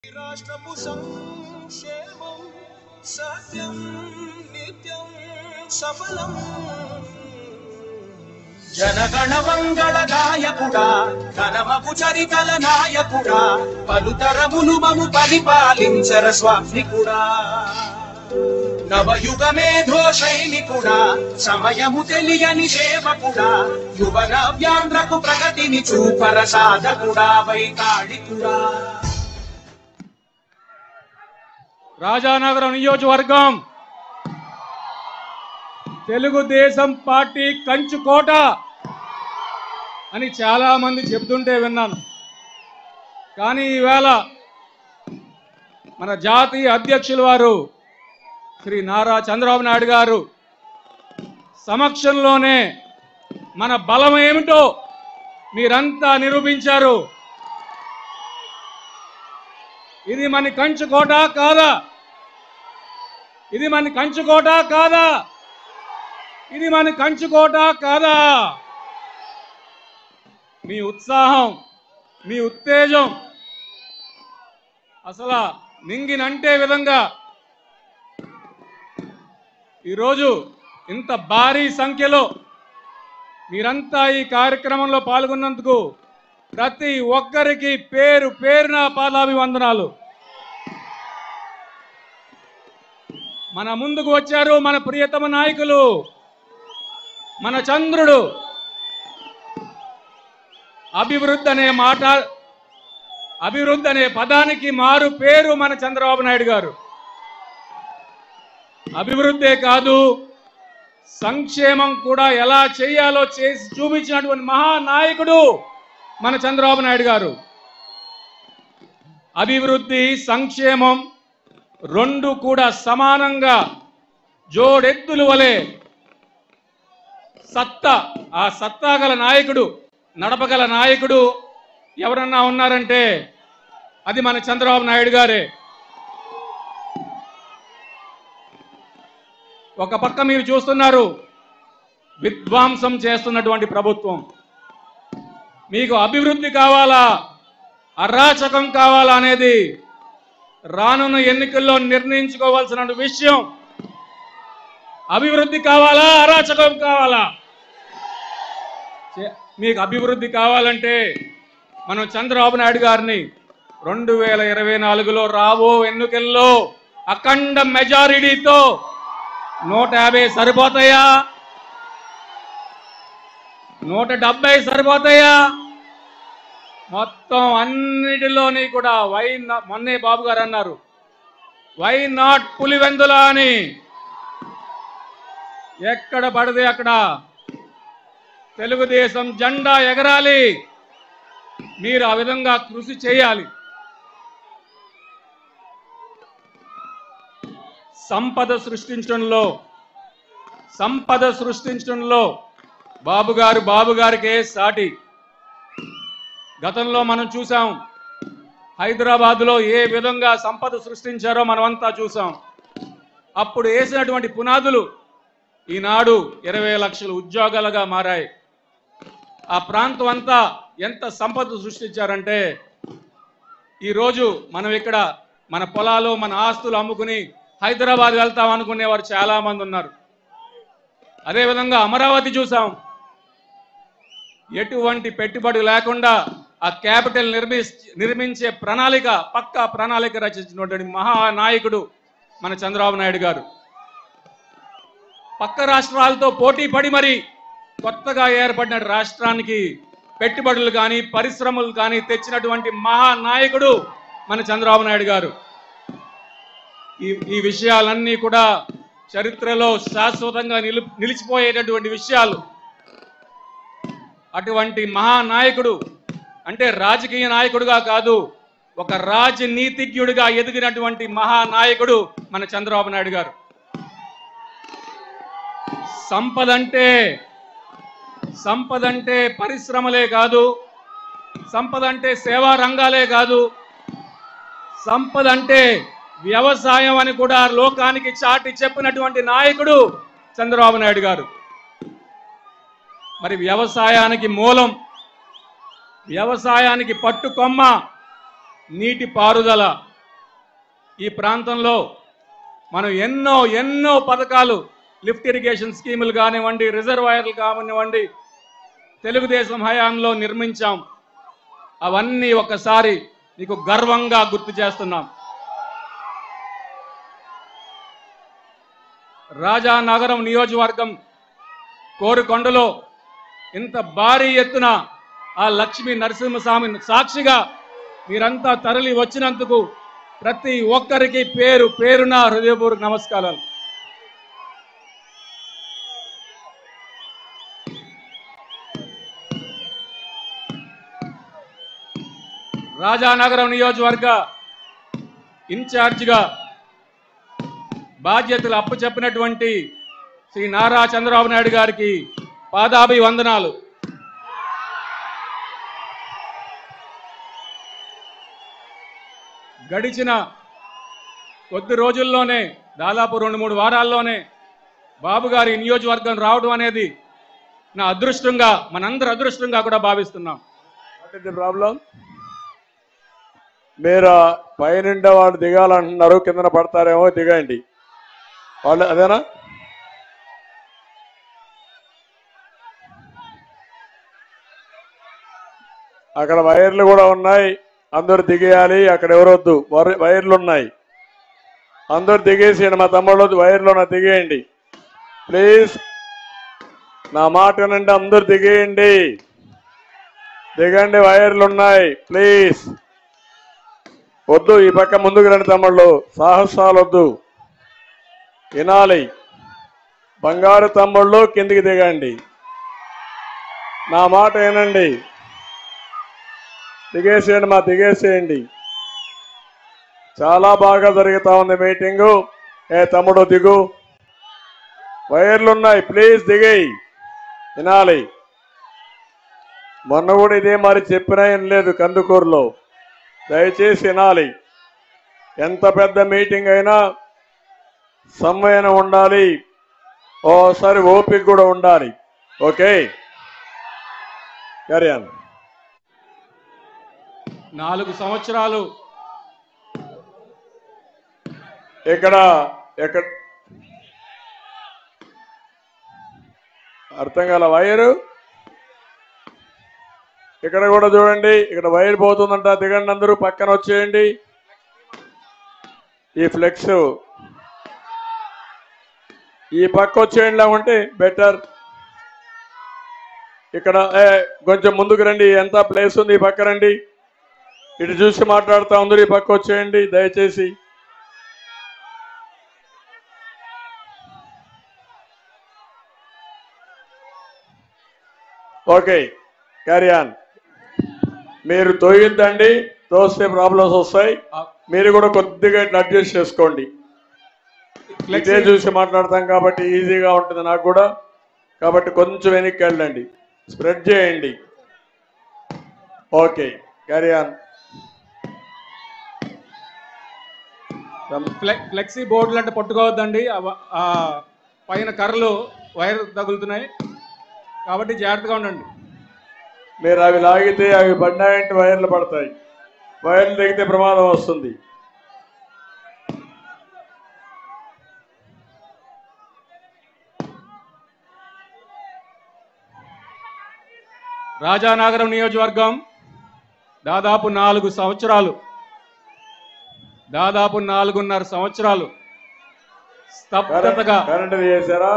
రాష్ట్రపు సంక్షేమం సత్యం నిత్యం సఫలం జనగణ మంగళ గాయకుడా ఘనమపు చరితల నాయకుడా పలుతరములు మము పరిపాలించర స్వామికుడా నవయుగమేధో సైనికుడా సమయము తెలియని సేవకుడా యువన వ్యాంధ్రకు ప్రగతిని చూపర సాధకుడా వైతాళికుడా రాజానగరం నియోజకవర్గం తెలుగుదేశం పార్టీ కంచుకోట అని చాలా మంది చెబుతుంటే విన్నాను కానీ ఈవేళ మన జాతీయ అధ్యక్షులు వారు శ్రీ నారా చంద్రబాబు నాయుడు గారు సమక్షంలోనే మన బలం ఏమిటో మీరంతా నిరూపించారు ఇది మన కంచుకోట కాదా ఇది మన కంచుకోట కాదా ఇది మన కంచుకోట కాదా మీ ఉత్సాహం మీ ఉత్తేజం అసలు నింగినంటే విధంగా ఈరోజు ఇంత భారీ సంఖ్యలో మీరంతా ఈ కార్యక్రమంలో పాల్గొన్నందుకు ప్రతి ఒక్కరికి పేరు పేరున పాదాభివందనాలు మన ముందుకు వచ్చారు మన ప్రియతమ నాయకులు మన చంద్రుడు అభివృద్ధి అనే మాట అభివృద్ధి అనే పదానికి మారు పేరు మన చంద్రబాబు నాయుడు గారు అభివృద్ధే కాదు సంక్షేమం కూడా ఎలా చేయాలో చేసి చూపించినటువంటి మహానాయకుడు మన చంద్రబాబు నాయుడు గారు అభివృద్ధి సంక్షేమం రెండు కూడా సమానంగా జోడెత్తులు వలె సత్తా ఆ సత్తా గల నాయకుడు నడపగల నాయకుడు ఎవరన్నా ఉన్నారంటే అది మన చంద్రబాబు నాయుడు గారే ఒక పక్క మీరు చూస్తున్నారు విధ్వంసం చేస్తున్నటువంటి ప్రభుత్వం మీకు అభివృద్ధి కావాలా అరాచకం కావాలా అనేది రానున్న ఎన్నికల్లో నిర్ణయించుకోవాల్సిన విషయం అభివృద్ధి కావాలా అరాచకం కావాలా చే- మీకు అభివృద్ధి కావాలంటే మనం చంద్రబాబు నాయుడు గారిని రెండు వేల ఇరవై నాలుగులో రాబో ఎన్నికల్లో అఖండ మెజారిటీతో నూట యాభై సరిపోతాయా నూట డెబ్బై సరిపోతాయా మొత్తం అన్నిటిలోని కూడా వై నా- మొన్నే బాబు గారు అన్నారు వై నాట్ పులివెందుల అని ఎక్కడ పడితే అక్కడ తెలుగుదేశం జెండా ఎగరాలి మీరు ఆ విధంగా కృషి చేయాలి సంపద సృష్టించడంలో సంపద సృష్టించడంలో బాబు గారు బాబు గారికే సాటి గతంలో మనం చూసాం హైదరాబాద్లో ఏ విధంగా సంపద సృష్టించారో మనమంతా చూసాం అప్పుడు వేసినటువంటి పునాదులు ఈనాడు ఇరవై లక్షల ఉద్యోగాలుగా మారాయి ఆ ప్రాంతం అంతా ఎంత సంపద సృష్టించారంటే ఈరోజు మనం ఇక్కడ మన పొలాలు మన ఆస్తులు అమ్ముకుని హైదరాబాద్ వెళ్తాం అనుకునేవారు చాలా మంది ఉన్నారు అదేవిధంగా అమరావతి చూసాం ఎటువంటి పెట్టుబడి లేకుండా ఆ క్యాపిటల్ నిర్మి నిర్మించే ప్రణాళిక పక్కా ప్రణాళిక రచించినటువంటి మహానాయకుడు మన చంద్రబాబు నాయుడు గారు పక్క రాష్ట్రాలతో పోటీ పడి మరి కొత్తగా ఏర్పడిన రాష్ట్రానికి పెట్టుబడులు కానీ పరిశ్రమలు కానీ తెచ్చినటువంటి మహానాయకుడు మన చంద్రబాబు నాయుడు గారు ఈ ఈ విషయాలన్నీ కూడా చరిత్రలో శాశ్వతంగా నిలు నిలిచిపోయేటటువంటి విషయాలు అటువంటి మహానాయకుడు అంటే రాజకీయ నాయకుడుగా కాదు ఒక రాజనీతిజ్ఞుడిగా ఎదిగినటువంటి మహానాయకుడు మన చంద్రబాబు నాయుడు గారు సంపద అంటే సంపద అంటే పరిశ్రమలే కాదు సంపద అంటే సేవా రంగాలే కాదు సంపద అంటే వ్యవసాయం అని కూడా లోకానికి చాటి చెప్పినటువంటి నాయకుడు చంద్రబాబు నాయుడు గారు మరి వ్యవసాయానికి మూలం వ్యవసాయానికి పట్టుకొమ్మ నీటి పారుదల ఈ ప్రాంతంలో మనం ఎన్నో ఎన్నో పథకాలు లిఫ్ట్ ఇరిగేషన్ స్కీములు కానివ్వండి రిజర్వాయర్లు కానివ్వండి తెలుగుదేశం హయాంలో నిర్మించాం అవన్నీ ఒకసారి నీకు గర్వంగా గుర్తు చేస్తున్నాం రాజానగరం నియోజకవర్గం కోరుకొండలో ఇంత భారీ ఎత్తున ఆ లక్ష్మీ నరసింహస్వామి సాక్షిగా మీరంతా తరలి వచ్చినందుకు ప్రతి ఒక్కరికి పేరు పేరున హృదయపూర్వక నమస్కారాలు రాజానగరం నియోజకవర్గ ఇన్ఛార్జిగా బాధ్యతలు అప్పచెప్పినటువంటి శ్రీ నారా చంద్రబాబు నాయుడు గారికి పాదాభి వందనాలు గడిచిన కొద్ది రోజుల్లోనే దాదాపు రెండు మూడు వారాల్లోనే బాబు గారి నియోజకవర్గం రావడం అనేది నా అదృష్టంగా మనందరి అదృష్టంగా కూడా భావిస్తున్నాం వాట్ ఇస్ ది ప్రాబ్లం మీరు పైనుండే వాడు దిగాలంటున్నారు కిందన పడతారేమో దిగండి వాళ్ళు అదేనా అక్కడ వైర్లు కూడా ఉన్నాయి అందరు దిగేయాలి అక్కడ ఎవరొద్దు వర- వైర్లు ఉన్నాయి అందరు దిగేసేయండి మా తమ్ముళ్ళు వద్దు, వైర్లు ఉన్న దిగేయండి ప్లీజ్ నా మాట వినండి అందరు దిగేయండి దిగండి వైర్లు ఉన్నాయి ప్లీజ్ వద్దు ఈ పక్క ముందుకు రండి తమ్ముళ్ళు సాహసాలు వద్దు వినాలి బంగారు తమ్ముళ్ళు కిందికి దిగండి నా మాట వినండి దిగేసేయండి మా దిగేసేయండి చాలా బాగా జరుగుతా ఉంది మీటింగు ఏ తమ్ముడు దిగు వైర్లు ఉన్నాయి ప్లీజ్ దిగేయి వినాలి మొన్న కూడా ఇదే మరి చెప్పినా ఏం లేదు కందుకూరులో దయచేసి వినాలి ఎంత పెద్ద మీటింగ్ అయినా సమ్మయన ఉండాలి ఓసారి ఓపిక కూడా ఉండాలి ఓకే కరియాన్ నాలుగు సంవత్సరాలు ఇక్కడ ఎక్కడ అర్థం కాల వైరు ఇక్కడ కూడా చూడండి ఇక్కడ వైర్ పోతుందంట దిగండి అందరూ పక్కన వచ్చేయండి ఈ ఫ్లెక్స్ ఈ పక్క వచ్చేయండి ఉంటే బెటర్ ఇక్కడ ఏ, కొంచెం ముందుకు రండి ఎంత ప్లేస్ ఉంది ఈ పక్క రండి ఇటు చూసి మాట్లాడుతా అందరూ ఈ పక్క వచ్చేయండి దయచేసి ఓకే క్యారియాన్ మీరు తోయిద్దండి తోస్తే ప్రాబ్లమ్స్ వస్తాయి మీరు కూడా కొద్దిగా ఇట్లా అడ్జస్ట్ చేసుకోండి ఇదే చూసి మాట్లాడతాం కాబట్టి ఈజీగా ఉంటుంది నాకు కూడా కాబట్టి కొంచెం వెనక్కి వెళ్ళండి స్ప్రెడ్ చేయండి ఓకే క్యారియాన్ ఫ్లె- ఫ్లెక్సీ బోర్డులు అంటే పట్టుకోవద్దండి ఆ వ- ఆ పైన కర్రలు వైర్ తగులుతున్నాయి కాబట్టి జాగ్రత్తగా ఉండండి మీరు అవి లాగితే అవి పడినాయంటే వైర్లు పడతాయి వైర్లు తెగితే ప్రమాదం వస్తుంది రాజానగరం నియోజకవర్గం దాదాపు నాలుగు సంవత్సరాలు దాదాపు నాలుగున్నర సంవత్సరాలు స్తబ్దతగా కరెంట్ చేశారా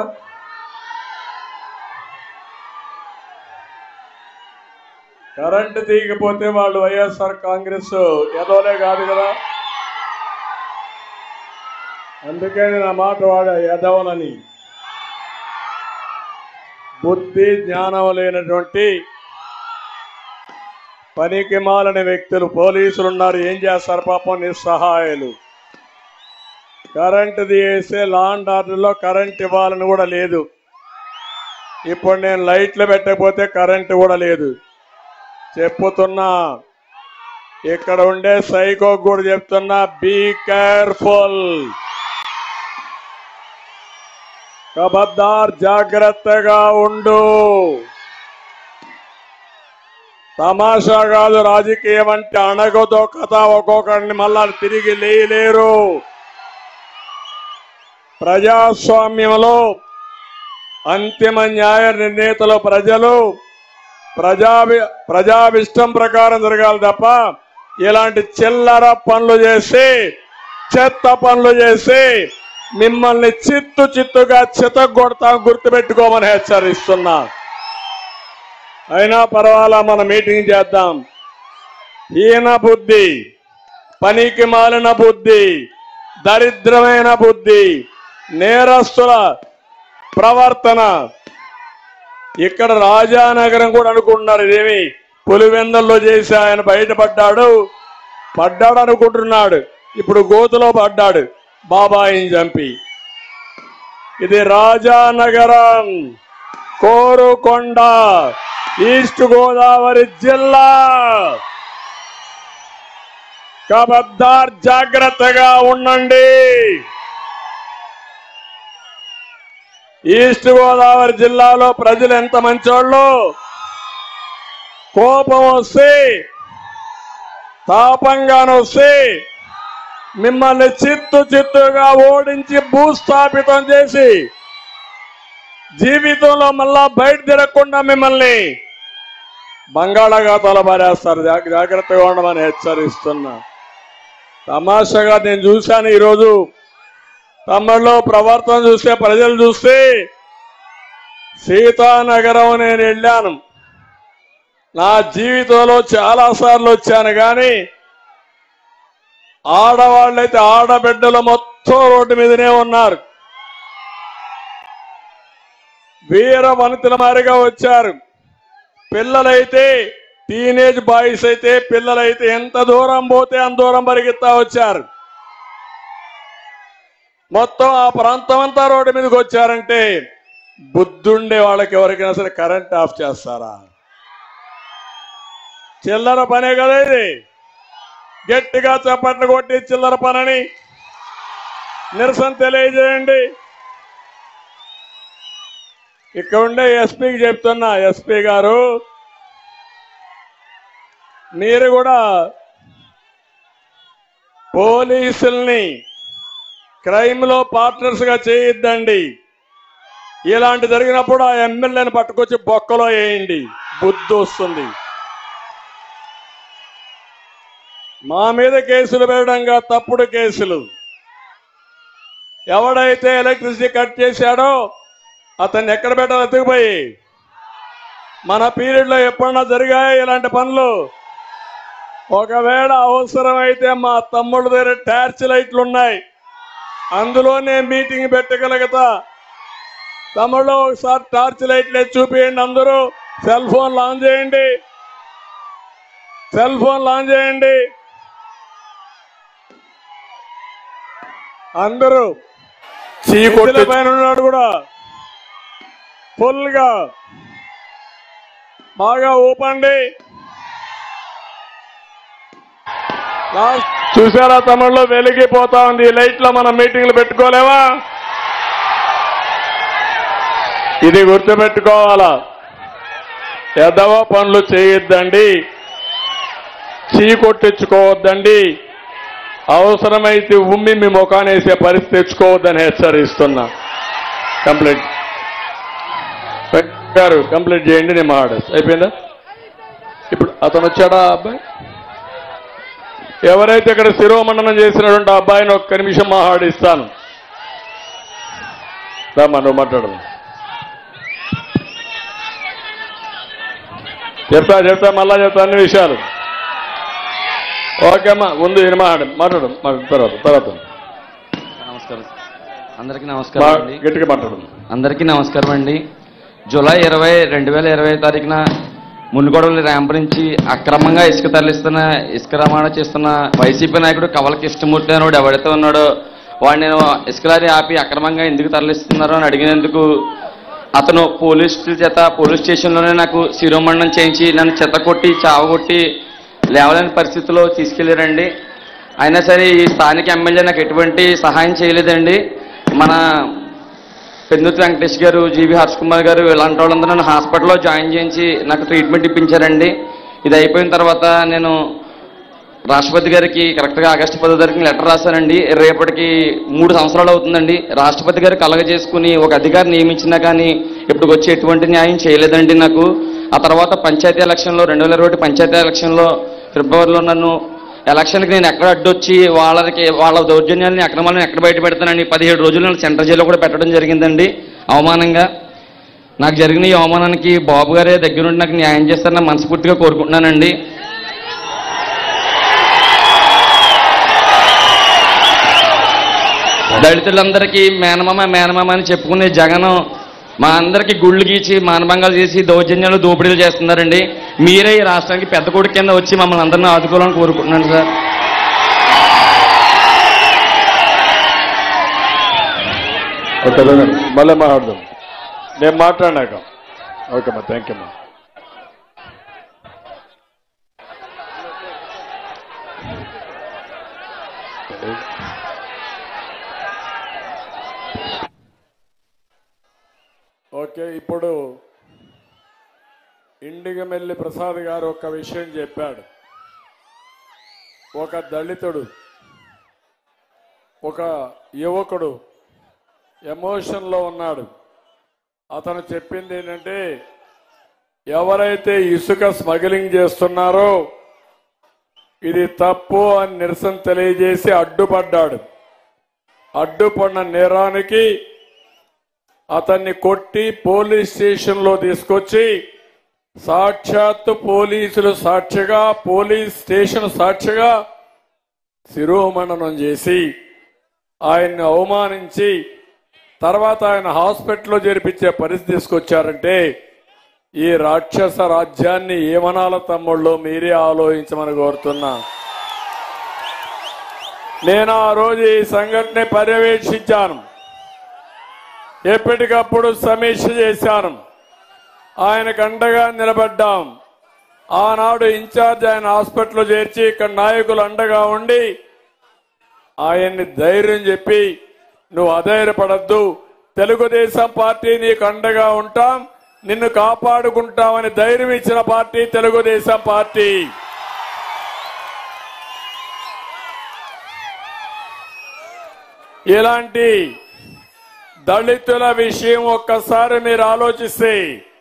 కరెంట్ తీయకపోతే వాళ్ళు వైఎస్ఆర్ కాంగ్రెస్ ఎదవలే కాదు కదా అందుకని నా మాట వాడ ఎదవలని బుద్ధి జ్ఞానం లేనటువంటి పనికి మాలని వ్యక్తులు పోలీసులు ఉన్నారు ఏం చేస్తారు పాపం నిస్సహాయాలు కరెంట్ తీసేస్తే లాండ్ ఆర్డర్లో కరెంట్ ఇవ్వాలని కూడా లేదు ఇప్పుడు నేను లైట్లు పెట్టకపోతే కరెంట్ కూడా లేదు చెప్పుతున్నా ఇక్కడ ఉండే సైకో కూడా చెప్తున్నా బీ కేర్ఫుల్ కబద్దార్ జాగ్రత్తగా ఉండు తమాషా కాదు రాజకీయం అంటే అణగదో కథ ఒక్కొక్కరిని మళ్ళా తిరిగి లేయలేరు ప్రజాస్వామ్యంలో అంతిమ న్యాయ నిర్ణేతలు ప్రజలు ప్రజాభి ప్రజాభిష్టం ప్రకారం జరగాలి తప్ప ఇలాంటి చిల్లర పనులు చేసి చెత్త పనులు చేసి మిమ్మల్ని చిత్తు చిత్తుగా చితగొడతాం గుర్తుపెట్టుకోమని హెచ్చరిస్తున్నా అయినా పర్వాలా మన మీటింగ్ చేద్దాం ఈయన బుద్ధి పనికి మాలిన బుద్ధి దరిద్రమైన బుద్ధి నేరస్తుల ప్రవర్తన ఇక్కడ రాజానగరం కూడా అనుకుంటున్నారు ఇదేమి పులివెందల్లో చేసి ఆయన బయటపడ్డాడు పడ్డాడు అనుకుంటున్నాడు ఇప్పుడు గోతులో పడ్డాడు బాబాయిని చంపి ఇది రాజానగరం కోరుకొండ ఈస్ట్ గోదావరి జిల్లా కబద్దార్ జాగ్రత్తగా ఉండండి ఈస్ట్ గోదావరి జిల్లాలో ప్రజలు ఎంత మంచోళ్ళు కోపం వస్తే తాపంగాను వస్తే మిమ్మల్ని చిత్తు చిత్తుగా ఓడించి భూస్థాపితం చేసి జీవితంలో మళ్ళా బయట తిరగకుండా మిమ్మల్ని బంగాళాఖాతాలో పారేస్తారు జాగ్ర- జాగ్రత్తగా ఉండమని హెచ్చరిస్తున్నా తమాషాగా నేను చూశాను ఈరోజు తమ్ముళ్ళు ప్రవర్తన చూస్తే ప్రజలు చూస్తే సీతానగరం నేను వెళ్ళాను నా జీవితంలో చాలా సార్లు వచ్చాను కానీ ఆడవాళ్ళైతే ఆడబిడ్డలు మొత్తం రోడ్డు మీదనే ఉన్నారు వీర వనితల మారిగా వచ్చారు పిల్లలైతే టీనేజ్ బాయ్స్ అయితే పిల్లలైతే ఎంత దూరం పోతే అంత దూరం పరిగెత్తా వచ్చారు మొత్తం ఆ ప్రాంతం అంతా రోడ్డు మీదకి వచ్చారంటే బుద్ధుండే వాళ్ళకి ఎవరికైనా సరే కరెంట్ ఆఫ్ చేస్తారా చిల్లర పనే కదా ఇది గట్టిగా చప్పట్లు కొట్టి చిల్లర పనని నిరసన తెలియజేయండి ఇక్కడ ఉండే ఎస్పీకి చెప్తున్నా ఎస్పీ గారు మీరు కూడా పోలీసుల్ని క్రైమ్ లో పార్ట్నర్స్ గా చేయొద్దండి ఇలాంటి జరిగినప్పుడు ఆ ఎమ్మెల్యేని పట్టుకొచ్చి బొక్కలో వేయండి బుద్ధి వస్తుంది మా మీద కేసులు పెట్టడంగా తప్పుడు కేసులు ఎవడైతే ఎలక్ట్రిసిటీ కట్ చేశాడో అతన్ని ఎక్కడ పెట్టాలో ఎత్తుకుపోయి మన పీరియడ్ లో ఎప్పుడన్నా జరిగాయి ఇలాంటి పనులు ఒకవేళ అవసరమైతే మా తమ్ముడు దగ్గర టార్చ్ లైట్లు ఉన్నాయి అందులోనే మీటింగ్ పెట్టగలుగుతా తమ్ముళ్ళు ఒకసారి టార్చ్ లైట్లు వేసి చూపియండి అందరూ సెల్ ఫోన్ ఆన్ చేయండి సెల్ ఫోన్ ఆన్ చేయండి అందరూ చీకొట్ల పైన ఉన్నాడు కూడా ఫుల్ గా బాగా ఊపండి లాస్ట్ చూసారా తమిళలో వెలిగిపోతా ఉంది ఈ లైట్ లో మనం మీటింగ్లు పెట్టుకోలేమా ఇది గుర్తుపెట్టుకోవాలా ఎదవ పనులు చేయొద్దండి చీకొట్టించుకోవద్దండి అవసరమైతే ఉమ్మి మీ ముఖాన్ని వేసే పరిస్థితి తెచ్చుకోవద్దని హెచ్చరిస్తున్నా కంప్లీట్ గారు కంప్లీట్ చేయండి నేను మాట్లాడేసి అయిపోయిందా ఇప్పుడు అతను వచ్చాడా ఆ అబ్బాయి ఎవరైతే ఇక్కడ శిరోమండనం చేసినటువంటి ఆ అబ్బాయిని ఒక్క నిమిషం మాట్లాడిస్తాను రామ్మా నువ్వు మాట్లాడము చెప్తా చెప్తా మళ్ళా చెప్తా అన్ని విషయాలు ఓకే అమ్మా ముందు ఈయన మాట్లాడు మాట్లాడు మాట్లాడు తర్వాత తర్వాత నమస్కారం అందరికీ నమస్కారం మా- అండి గట్టిగా మాట్లాడు అందరికీ నమస్కారం అండి జూలై ఇరవై రెండు వేల ఇరవై తారీఖున మునుగోడవల్లి ర్యాంప్ నుంచి అక్రమంగా ఇసుక తరలిస్తున్న ఇసుక రవాణా చేస్తున్న వైసీపీ నాయకుడు కవల కృష్ణమూర్తి అనేవాడు ఎవరైతే ఉన్నాడో వాడిని నేను ఇసుక లారీ ఆపి అక్రమంగా ఎందుకు తరలిస్తున్నారో అని అడిగినందుకు అతను పోలీసుల చేత పోలీస్ స్టేషన్లోనే నాకు శిరోమండనం చేయించి నన్ను చెత్త కొట్టి చావగొట్టి లేవలేని పరిస్థితిలో తీసుకెళ్లారండి అయినా సరే ఈ స్థానిక ఎమ్మెల్యే నాకు ఎటువంటి సహాయం చేయలేదండి మన పెందుతి వెంకటేష్ గారు జీవి హర్ష్ కుమార్ గారు ఇలాంటి వాళ్ళందరూ నన్ను హాస్పిటల్లో జాయిన్ చేయించి నాకు ట్రీట్మెంట్ ఇప్పించారండి ఇది అయిపోయిన తర్వాత నేను రాష్ట్రపతి గారికి కరెక్ట్గా ఆగస్టు పదో తారీఖున లెటర్ రాశానండి రేపటికి మూడు సంవత్సరాలు అవుతుందండి రాష్ట్రపతి గారు కలగ చేసుకుని ఒక అధికారి నియమించినా కానీ ఇప్పుడు వచ్చి ఎటువంటి న్యాయం చేయలేదండి నాకు ఆ తర్వాత పంచాయతీ ఎలక్షన్లో రెండు వేల ఇరవై ఒకటి పంచాయతీ ఎలక్షన్లో ఫిబ్రవరిలో నన్ను ఎలక్షన్కి నేను ఎక్కడ అడ్డొచ్చి వాళ్ళకి వాళ్ళ దౌర్జన్యాలని అక్రమాలను ఎక్కడ బయట పెడతానని పదిహేడు రోజులు నన్ను సెంట్రల్ జైల్లో కూడా పెట్టడం జరిగిందండి అవమానంగా నాకు జరిగిన ఈ అవమానానికి బాబు గారే దగ్గరుండి నాకు న్యాయం చేస్తారని మనస్ఫూర్తిగా కోరుకుంటున్నానండి దళితులందరికీ మేనమామ మేనమామ అని చెప్పుకునే జగన్ మా అందరికీ గుళ్ళు గీచి మానభంగాలు చేసి దౌర్జన్యాలు దోపిడీలు చేస్తున్నారండి మీరే ఈ రాష్ట్రానికి పెద్ద కొడుకు కింద వచ్చి మమ్మల్ని అందరినీ ఆదుకోవాలని కోరుకుంటున్నాను సార్ ఓకే మళ్ళీ మాట్లాడదాం నేను మాట్లాడినాక ఓకే అమ్మా థ్యాంక్ యూ అమ్మా ఓకే ఇప్పుడు ఇండిగమెల్లి ప్రసాద్ గారు ఒక విషయం చెప్పాడు ఒక దళితుడు ఒక యువకుడు ఎమోషన్లో ఉన్నాడు అతను చెప్పింది ఏంటంటే ఎవరైతే ఇసుక స్మగ్లింగ్ చేస్తున్నారో ఇది తప్పు అని నిరసన తెలియజేసి అడ్డుపడ్డాడు అడ్డుపడిన నేరానికి అతన్ని కొట్టి పోలీస్ స్టేషన్లో తీసుకొచ్చి సాక్షాత్తు పోలీసులు సాక్షిగా పోలీస్ స్టేషన్ సాక్షిగా శిరోమండనం చేసి ఆయన్ని అవమానించి తర్వాత ఆయన హాస్పిటల్లో చేర్పించే పరిస్థితి తీసుకొచ్చారంటే ఈ రాక్షస రాజ్యాన్ని ఏమనాల తమ్ముళ్ళు మీరే ఆలోచించమని కోరుతున్నా నేను ఆ రోజు ఈ సంఘటన పర్యవేక్షించాను ఎప్పటికప్పుడు సమీక్ష చేశాను ఆయనకు అండగా నిలబడ్డాం ఆనాడు ఇన్ఛార్జ్ ఆయన హాస్పిటల్లో చేర్చి ఇక్కడ నాయకులు అండగా ఉండి ఆయన్ని ధైర్యం చెప్పి నువ్వు అధైర్యపడద్దు తెలుగుదేశం పార్టీ నీకు అండగా ఉంటాం నిన్ను కాపాడుకుంటామని ధైర్యం ఇచ్చిన పార్టీ తెలుగుదేశం పార్టీ ఇలాంటి దళితుల విషయం ఒక్కసారి మీరు ఆలోచిస్తే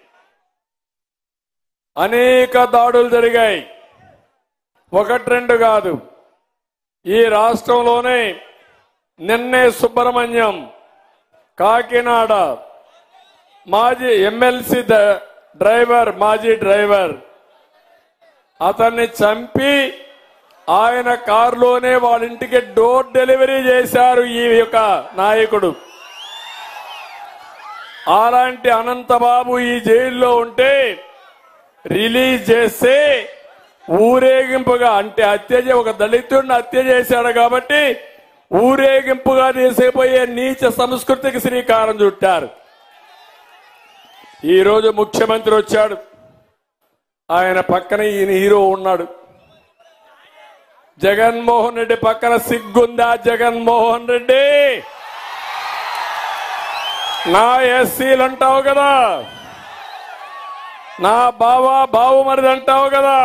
అనేక దాడులు జరిగాయి ఒకటి రెండు కాదు ఈ రాష్ట్రంలోనే నిన్నే సుబ్రహ్మణ్యం కాకినాడ మాజీ ఎమ్మెల్సీ ద- డ్రైవర్ మాజీ డ్రైవర్ అతన్ని చంపి ఆయన కారులోనే వాళ్ళ ఇంటికి డోర్ డెలివరీ చేశారు ఈ యొక్క నాయకుడు అలాంటి అనంతబాబు ఈ జైల్లో ఉంటే రిలీజ్ చేస్తే ఊరేగింపుగా అంటే హత్య చే- ఒక దళితుడిని హత్య చేశాడు కాబట్టి ఊరేగింపుగా తీసుకుపోయే నీచ సంస్కృతికి శ్రీకారం చుట్టారు ఈ రోజు ముఖ్యమంత్రి వచ్చాడు ఆయన పక్కన ఈయన హీరో ఉన్నాడు జగన్మోహన్ రెడ్డి పక్కన సిగ్గుందా జగన్మోహన్ రెడ్డి నా ఎస్సీలు అంటావు కదా నా బావా బావుమరిది అంటావు కదా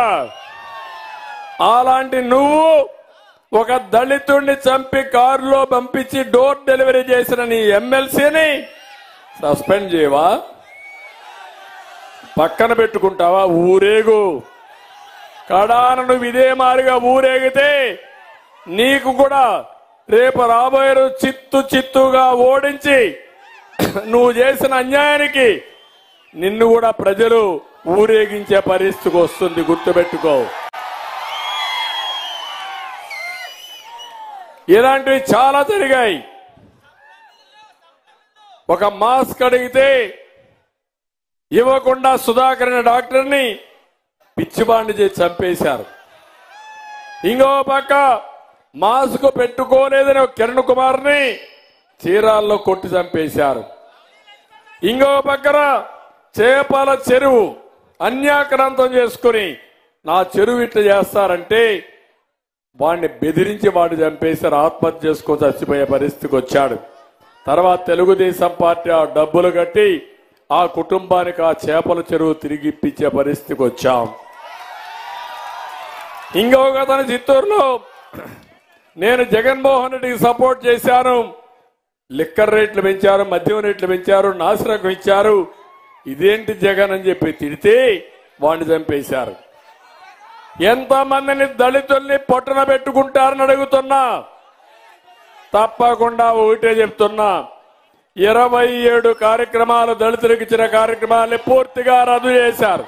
అలాంటి నువ్వు ఒక దళితుడిని చంపి కారులో పంపించి డోర్ డెలివరీ చేసిన నీ ఎమ్మెల్సీని సస్పెండ్ చేయవా పక్కన పెట్టుకుంటావా ఊరేగు కడాన నువ్వు ఇదే మారిగా ఊరేగితే నీకు కూడా రేపు రాబోయే రోజు చిత్తు చిత్తుగా ఓడించి నువ్వు చేసిన అన్యాయానికి నిన్ను కూడా ప్రజలు ఊరేగించే పరిస్థితికి వస్తుంది గుర్తుపెట్టుకో ఇలాంటివి చాలా జరిగాయి ఒక మాస్క్ అడిగితే ఇవ్వకుండా సుధాకర్ అనే డాక్టర్ని పిచ్చిబాండి చేసి చంపేశారు ఇంకో పక్క మాస్క్ పెట్టుకోలేదని ఒక కిరణ్ కుమార్ని చీరాల్లో కొట్టి చంపేశారు ఇంకో పక్కన చేపల చెరువు అన్యాక్రాంతం చేసుకుని నా చెరువు ఇట్లా చేస్తారంటే వాడిని బెదిరించి వాడు చంపేశారు ఆత్మహత్య చేసుకొని చచ్చిపోయే పరిస్థితికి వచ్చాడు తర్వాత తెలుగుదేశం పార్టీ ఆ డబ్బులు కట్టి ఆ కుటుంబానికి ఆ చేపల చెరువు తిరిగి ఇప్పించే పరిస్థితికి వచ్చాం ఇంకొక అతను చిత్తూరులో నేను జగన్మోహన్ రెడ్డికి సపోర్ట్ చేశాను లిక్కర్ రేట్లు పెంచారు మద్యం రేట్లు పెంచారు నాసిరకం ఇచ్చారు ఇదేంటి జగన్ అని చెప్పి తిడితే వాడిని చంపేశారు ఎంతమందిని దళితుల్ని పొట్టన పెట్టుకుంటారని అడుగుతున్నా తప్పకుండా ఒకటే చెప్తున్నా ఇరవై ఏడు కార్యక్రమాలు దళితులకు ఇచ్చిన కార్యక్రమాల్ని పూర్తిగా రద్దు చేశారు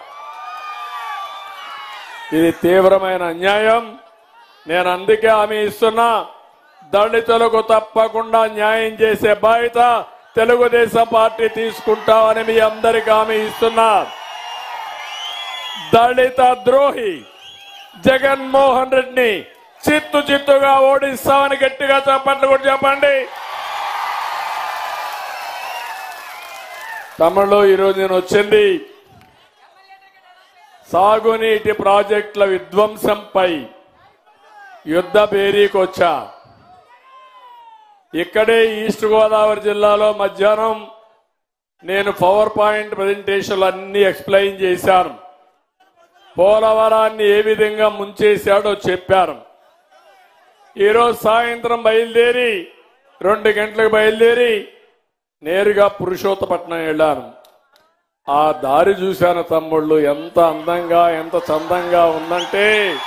ఇది తీవ్రమైన అన్యాయం నేను అందుకే హామీ ఇస్తున్నా దళితులకు తప్పకుండా న్యాయం చేసే బాధ్యత తెలుగుదేశం పార్టీ తీసుకుంటామని మీ అందరికీ హామీ ఇస్తున్నా దళిత ద్రోహి జగన్మోహన్ రెడ్డిని చిత్తు చిత్తుగా ఓడిస్తామని గట్టిగా చెప్పట్లు కూడా చెప్పండి తమిళలో ఈరోజు నేను వచ్చింది సాగునీటి ప్రాజెక్టుల విధ్వంసంపై యుద్ధ బేరీకి వచ్చా ఇక్కడే ఈస్ట్ గోదావరి జిల్లాలో మధ్యాహ్నం నేను పవర్ పాయింట్ ప్రజెంటేషన్లు అన్ని ఎక్స్ప్లెయిన్ చేశాను పోలవరాన్ని ఏ విధంగా ముంచేశాడో చెప్పారు ఈరోజు సాయంత్రం బయలుదేరి రెండు గంటలకు బయలుదేరి నేరుగా పురుషోత్తపట్నం వెళ్ళాను ఆ దారి చూశాను తమ్ముళ్ళు ఎంత అందంగా ఎంత చందంగా ఉందంటే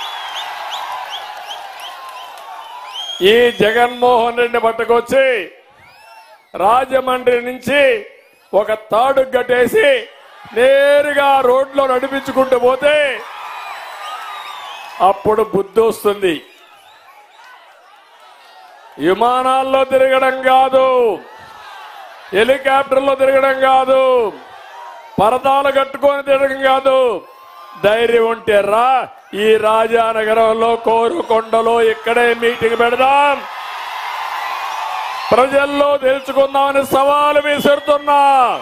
ఈ జగన్మోహన్ రెడ్డి పట్టుకొచ్చి రాజమండ్రి నుంచి ఒక తాడు గట్టేసి నేరుగా రోడ్లో నడిపించుకుంటూ పోతే అప్పుడు బుద్ధి వస్తుంది విమానాల్లో తిరగడం కాదు హెలికాప్టర్లో తిరగడం కాదు పరదాలు కట్టుకొని తిరగడం కాదు ధైర్యం ఉంటే రా ఈ రాజానగరంలో కోరుకొండలో ఇక్కడే మీటింగ్ పెడదాం ప్రజల్లో తెలుసుకుందామని సవాలు విసురుతున్నా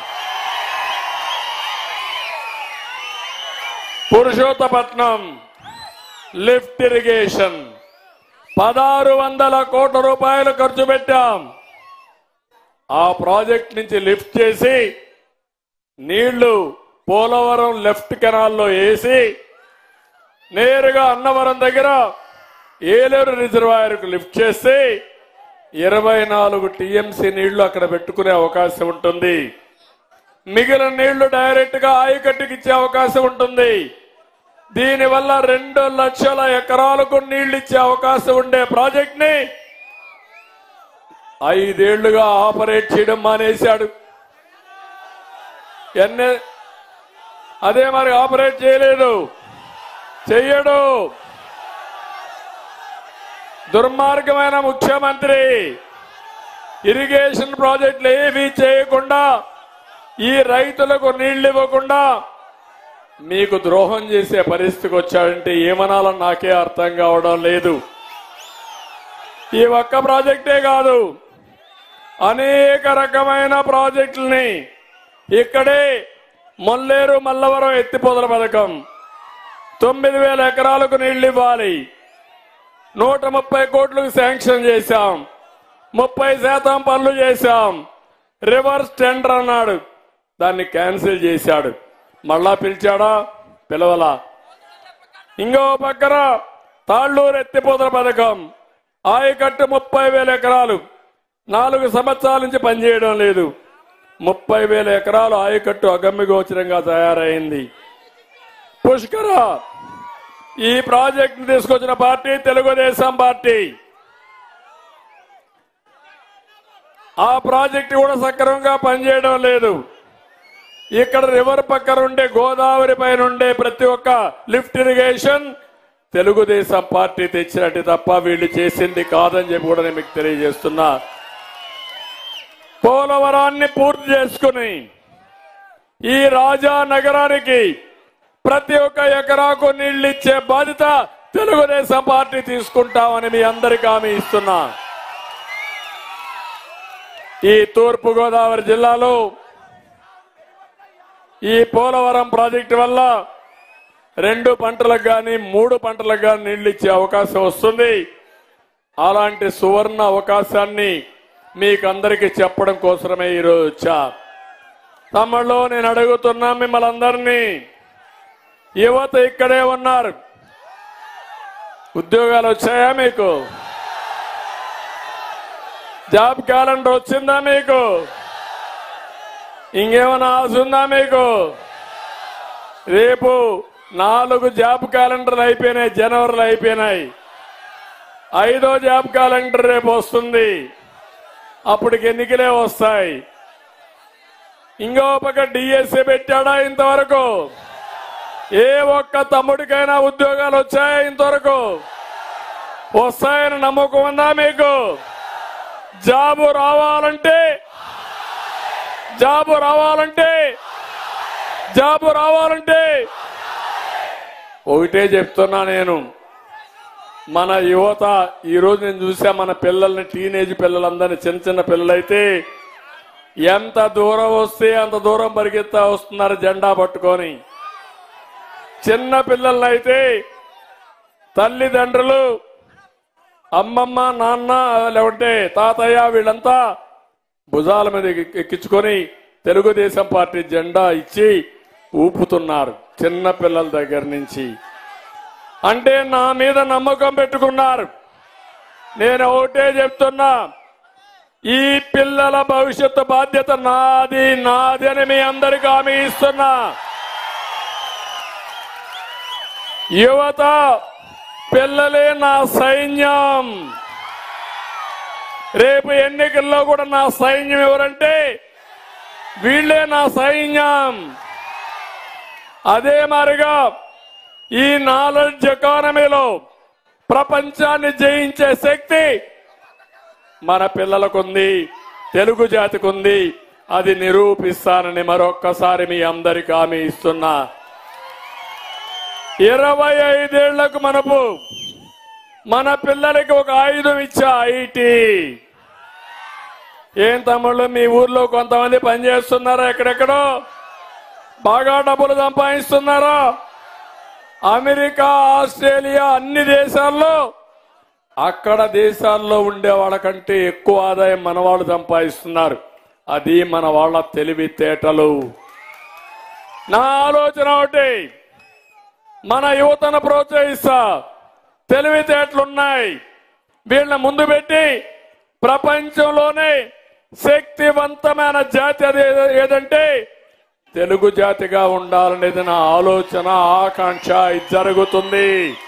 పురుషోత్తపట్నం లిఫ్ట్ ఇరిగేషన్ పదహారు వందల కోట్ల రూపాయలు ఖర్చు పెట్టాం ఆ ప్రాజెక్ట్ నుంచి లిఫ్ట్ చేసి నీళ్లు పోలవరం లెఫ్ట్ కెనాల్లో వేసి నేరుగా అన్నవరం దగ్గర ఏలేరు రిజర్వాయర్కు లిఫ్ట్ చేసి ఇరవై నాలుగు టీఎంసీ నీళ్లు అక్కడ పెట్టుకునే అవకాశం ఉంటుంది మిగిలిన నీళ్లు డైరెక్ట్ గా ఆయకట్టుకి ఇచ్చే అవకాశం ఉంటుంది దీనివల్ల రెండు లక్షల ఎకరాలకు నీళ్లు ఇచ్చే అవకాశం ఉండే ప్రాజెక్ట్ ని ఐదేళ్లుగా ఆపరేట్ చేయడం మానేశాడు ఎన్నే అదే మరి ఆపరేట్ చేయలేదు చెయ్యడు దుర్మార్గమైన ముఖ్యమంత్రి ఇరిగేషన్ ప్రాజెక్టులు ఏమీ చేయకుండా ఈ రైతులకు నీళ్లు ఇవ్వకుండా మీకు ద్రోహం చేసే పరిస్థితికి వచ్చాడంటే ఏమనాలని నాకే అర్థం కావడం లేదు ఈ ఒక్క ప్రాజెక్టే కాదు అనేక రకమైన ప్రాజెక్టుల్ని ఇక్కడే మొల్లేరు మల్లవరం ఎత్తిపోతల పథకం తొమ్మిది వేల ఎకరాలకు నీళ్లు ఇవ్వాలి నూట ముప్పై కోట్లకు శాంక్షన్ చేశాం ముప్పై శాతం పనులు చేశాం రివర్స్ టెండర్ అన్నాడు దాన్ని క్యాన్సిల్ చేశాడు మళ్ళా పిలిచాడా పిలవలా ఇంకో పక్కన తాళ్ళూరు ఎత్తిపోతల పథకం ఆయకట్టు ముప్పై వేల ఎకరాలు నాలుగు సంవత్సరాల నుంచి పనిచేయడం లేదు ముప్పై వేల ఎకరాలు ఆయకట్టు అగమ్యగోచరంగా తయారైంది పుష్కర ఈ ప్రాజెక్ట్ తీసుకొచ్చిన పార్టీ తెలుగుదేశం పార్టీ ఆ ప్రాజెక్టు కూడా సక్రమంగా పనిచేయడం లేదు ఇక్కడ రివర్ పక్కన ఉండే గోదావరి పైన ఉండే ప్రతి ఒక్క లిఫ్ట్ ఇరిగేషన్ తెలుగుదేశం పార్టీ తెచ్చినట్టు తప్ప వీళ్ళు చేసింది కాదని చెప్పి కూడా నేను మీకు తెలియజేస్తున్నా పోలవరాన్ని పూర్తి చేసుకుని ఈ రాజా నగరానికి ప్రతి ఒక్క ఎకరాకు నీళ్లు ఇచ్చే బాధ్యత తెలుగుదేశం పార్టీ తీసుకుంటామని మీ అందరికీ హామీ ఇస్తున్నా ఈ తూర్పు గోదావరి జిల్లాలో ఈ పోలవరం ప్రాజెక్టు వల్ల రెండు పంటలకు కానీ మూడు పంటలకు కానీ నీళ్లు ఇచ్చే అవకాశం వస్తుంది అలాంటి సువర్ణ అవకాశాన్ని మీకు అందరికీ చెప్పడం కోసమే ఈరోజు వచ్చా తమ్ముళ్ళు నేను అడుగుతున్నా మిమ్మల్ని అందరినీ యువత ఇక్కడే ఉన్నారు ఉద్యోగాలు వచ్చాయా మీకు జాబ్ క్యాలెండర్ వచ్చిందా మీకు ఇంకేమైనా ఆశ ఉందా మీకు రేపు నాలుగు జాబ్ క్యాలెండర్లు అయిపోయినాయి జనవరిలో అయిపోయినాయి ఐదో జాబ్ క్యాలెండర్ రేపు వస్తుంది అప్పటికి ఎన్నికలే వస్తాయి ఇంకో పక్క డిఎస్సి పెట్టాడా ఇంతవరకు ఏ ఒక్క తమ్ముడికైనా ఉద్యోగాలు వచ్చాయా ఇంతవరకు వస్తాయని నమ్మకం ఉందా మీకు జాబు రావాలంటే జాబు రావాలంటే జాబు రావాలంటే ఒకటే చెప్తున్నా నేను మన యువత ఈ రోజు నేను చూసా మన పిల్లల్ని టీనేజ్ పిల్లలందరినీ చిన్న చిన్న పిల్లలైతే ఎంత దూరం వస్తే అంత దూరం పరిగెత్తా వస్తున్నారు జెండా పట్టుకొని చిన్న పిల్లలైతే తల్లిదండ్రులు అమ్మమ్మ నాన్న లేకుంటే తాతయ్య వీళ్ళంతా భుజాల మీద ఎక్కి- ఎక్కించుకొని తెలుగుదేశం పార్టీ జెండా ఇచ్చి ఊపుతున్నారు చిన్న పిల్లల దగ్గర నుంచి అంటే నా మీద నమ్మకం పెట్టుకున్నారు నేను ఒకటే చెప్తున్నా ఈ పిల్లల భవిష్యత్తు బాధ్యత నాది నాది అని మీ అందరికీ హామీ ఇస్తున్నా యువత పిల్లలే నా సైన్యం రేపు ఎన్నికల్లో కూడా నా సైన్యం ఎవరంటే వీళ్ళే నా సైన్యం అదే మారిగా ఈ నాలెడ్జ్ ఎకానమీలో ప్రపంచాన్ని జయించే శక్తి మన పిల్లలకుంది తెలుగు జాతికి ఉంది అది నిరూపిస్తానని మరొక్కసారి మీ అందరికి హామీ ఇస్తున్నా ఇరవై ఐదేళ్లకు మనపు మన పిల్లలకి ఒక ఆయుధం ఇచ్చా ఐటీ ఏం తమ్ముళ్ళు మీ ఊర్లో కొంతమంది పనిచేస్తున్నారా ఎక్కడెక్కడో బాగా డబ్బులు సంపాదిస్తున్నారా అమెరికా ఆస్ట్రేలియా అన్ని దేశాల్లో అక్కడ దేశాల్లో ఉండే వాళ్ళకంటే ఎక్కువ ఆదాయం మన వాళ్ళు సంపాదిస్తున్నారు అది మన వాళ్ళ తెలివితేటలు నా ఆలోచన ఒకటి మన యువతను ప్రోత్సహిస్తా తెలివితేటలున్నాయి వీళ్ళని ముందు పెట్టి ప్రపంచంలోనే శక్తివంతమైన జాతి అది ఏదంటే తెలుగు జాతిగా ఉండాలనేది నా ఆలోచన ఆకాంక్ష ఇది జరుగుతుంది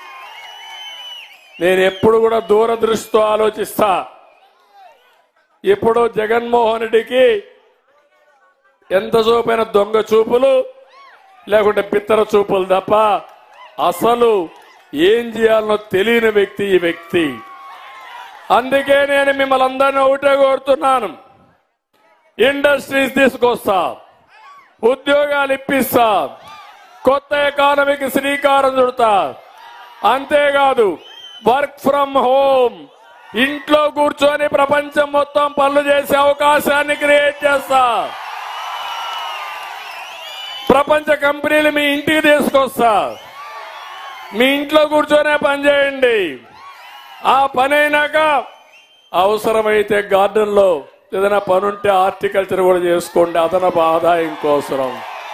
నేను ఎప్పుడు కూడా దూరదృష్టితో ఆలోచిస్తా ఇప్పుడు జగన్మోహన్ రెడ్డికి ఎంత చూపైన దొంగ చూపులు లేకుంటే పిత్తర చూపులు తప్ప అసలు ఏం చేయాలనో తెలియని వ్యక్తి ఈ వ్యక్తి అందుకే నేను మిమ్మల్ని అందరినీ ఒకటే కోరుతున్నాను ఇండస్ట్రీస్ తీసుకొస్తా ఉద్యోగాలు ఇప్పిస్తా కొత్త ఎకానమీకి శ్రీకారం చుడతా అంతేకాదు వర్క్ ఫ్రమ్ హోమ్ ఇంట్లో కూర్చొని ప్రపంచం మొత్తం పనులు చేసే అవకాశాన్ని క్రియేట్ చేస్తా ప్రపంచ కంపెనీలు మీ ఇంటికి తీసుకొస్తా మీ ఇంట్లో కూర్చొనే పని చేయండి ఆ పని అయినాక అవసరమైతే గార్డెన్ లో ఏదైనా పని ఉంటే హార్టికల్చర్ కూడా చేసుకోండి అదనపు ఆదాయం కోసరం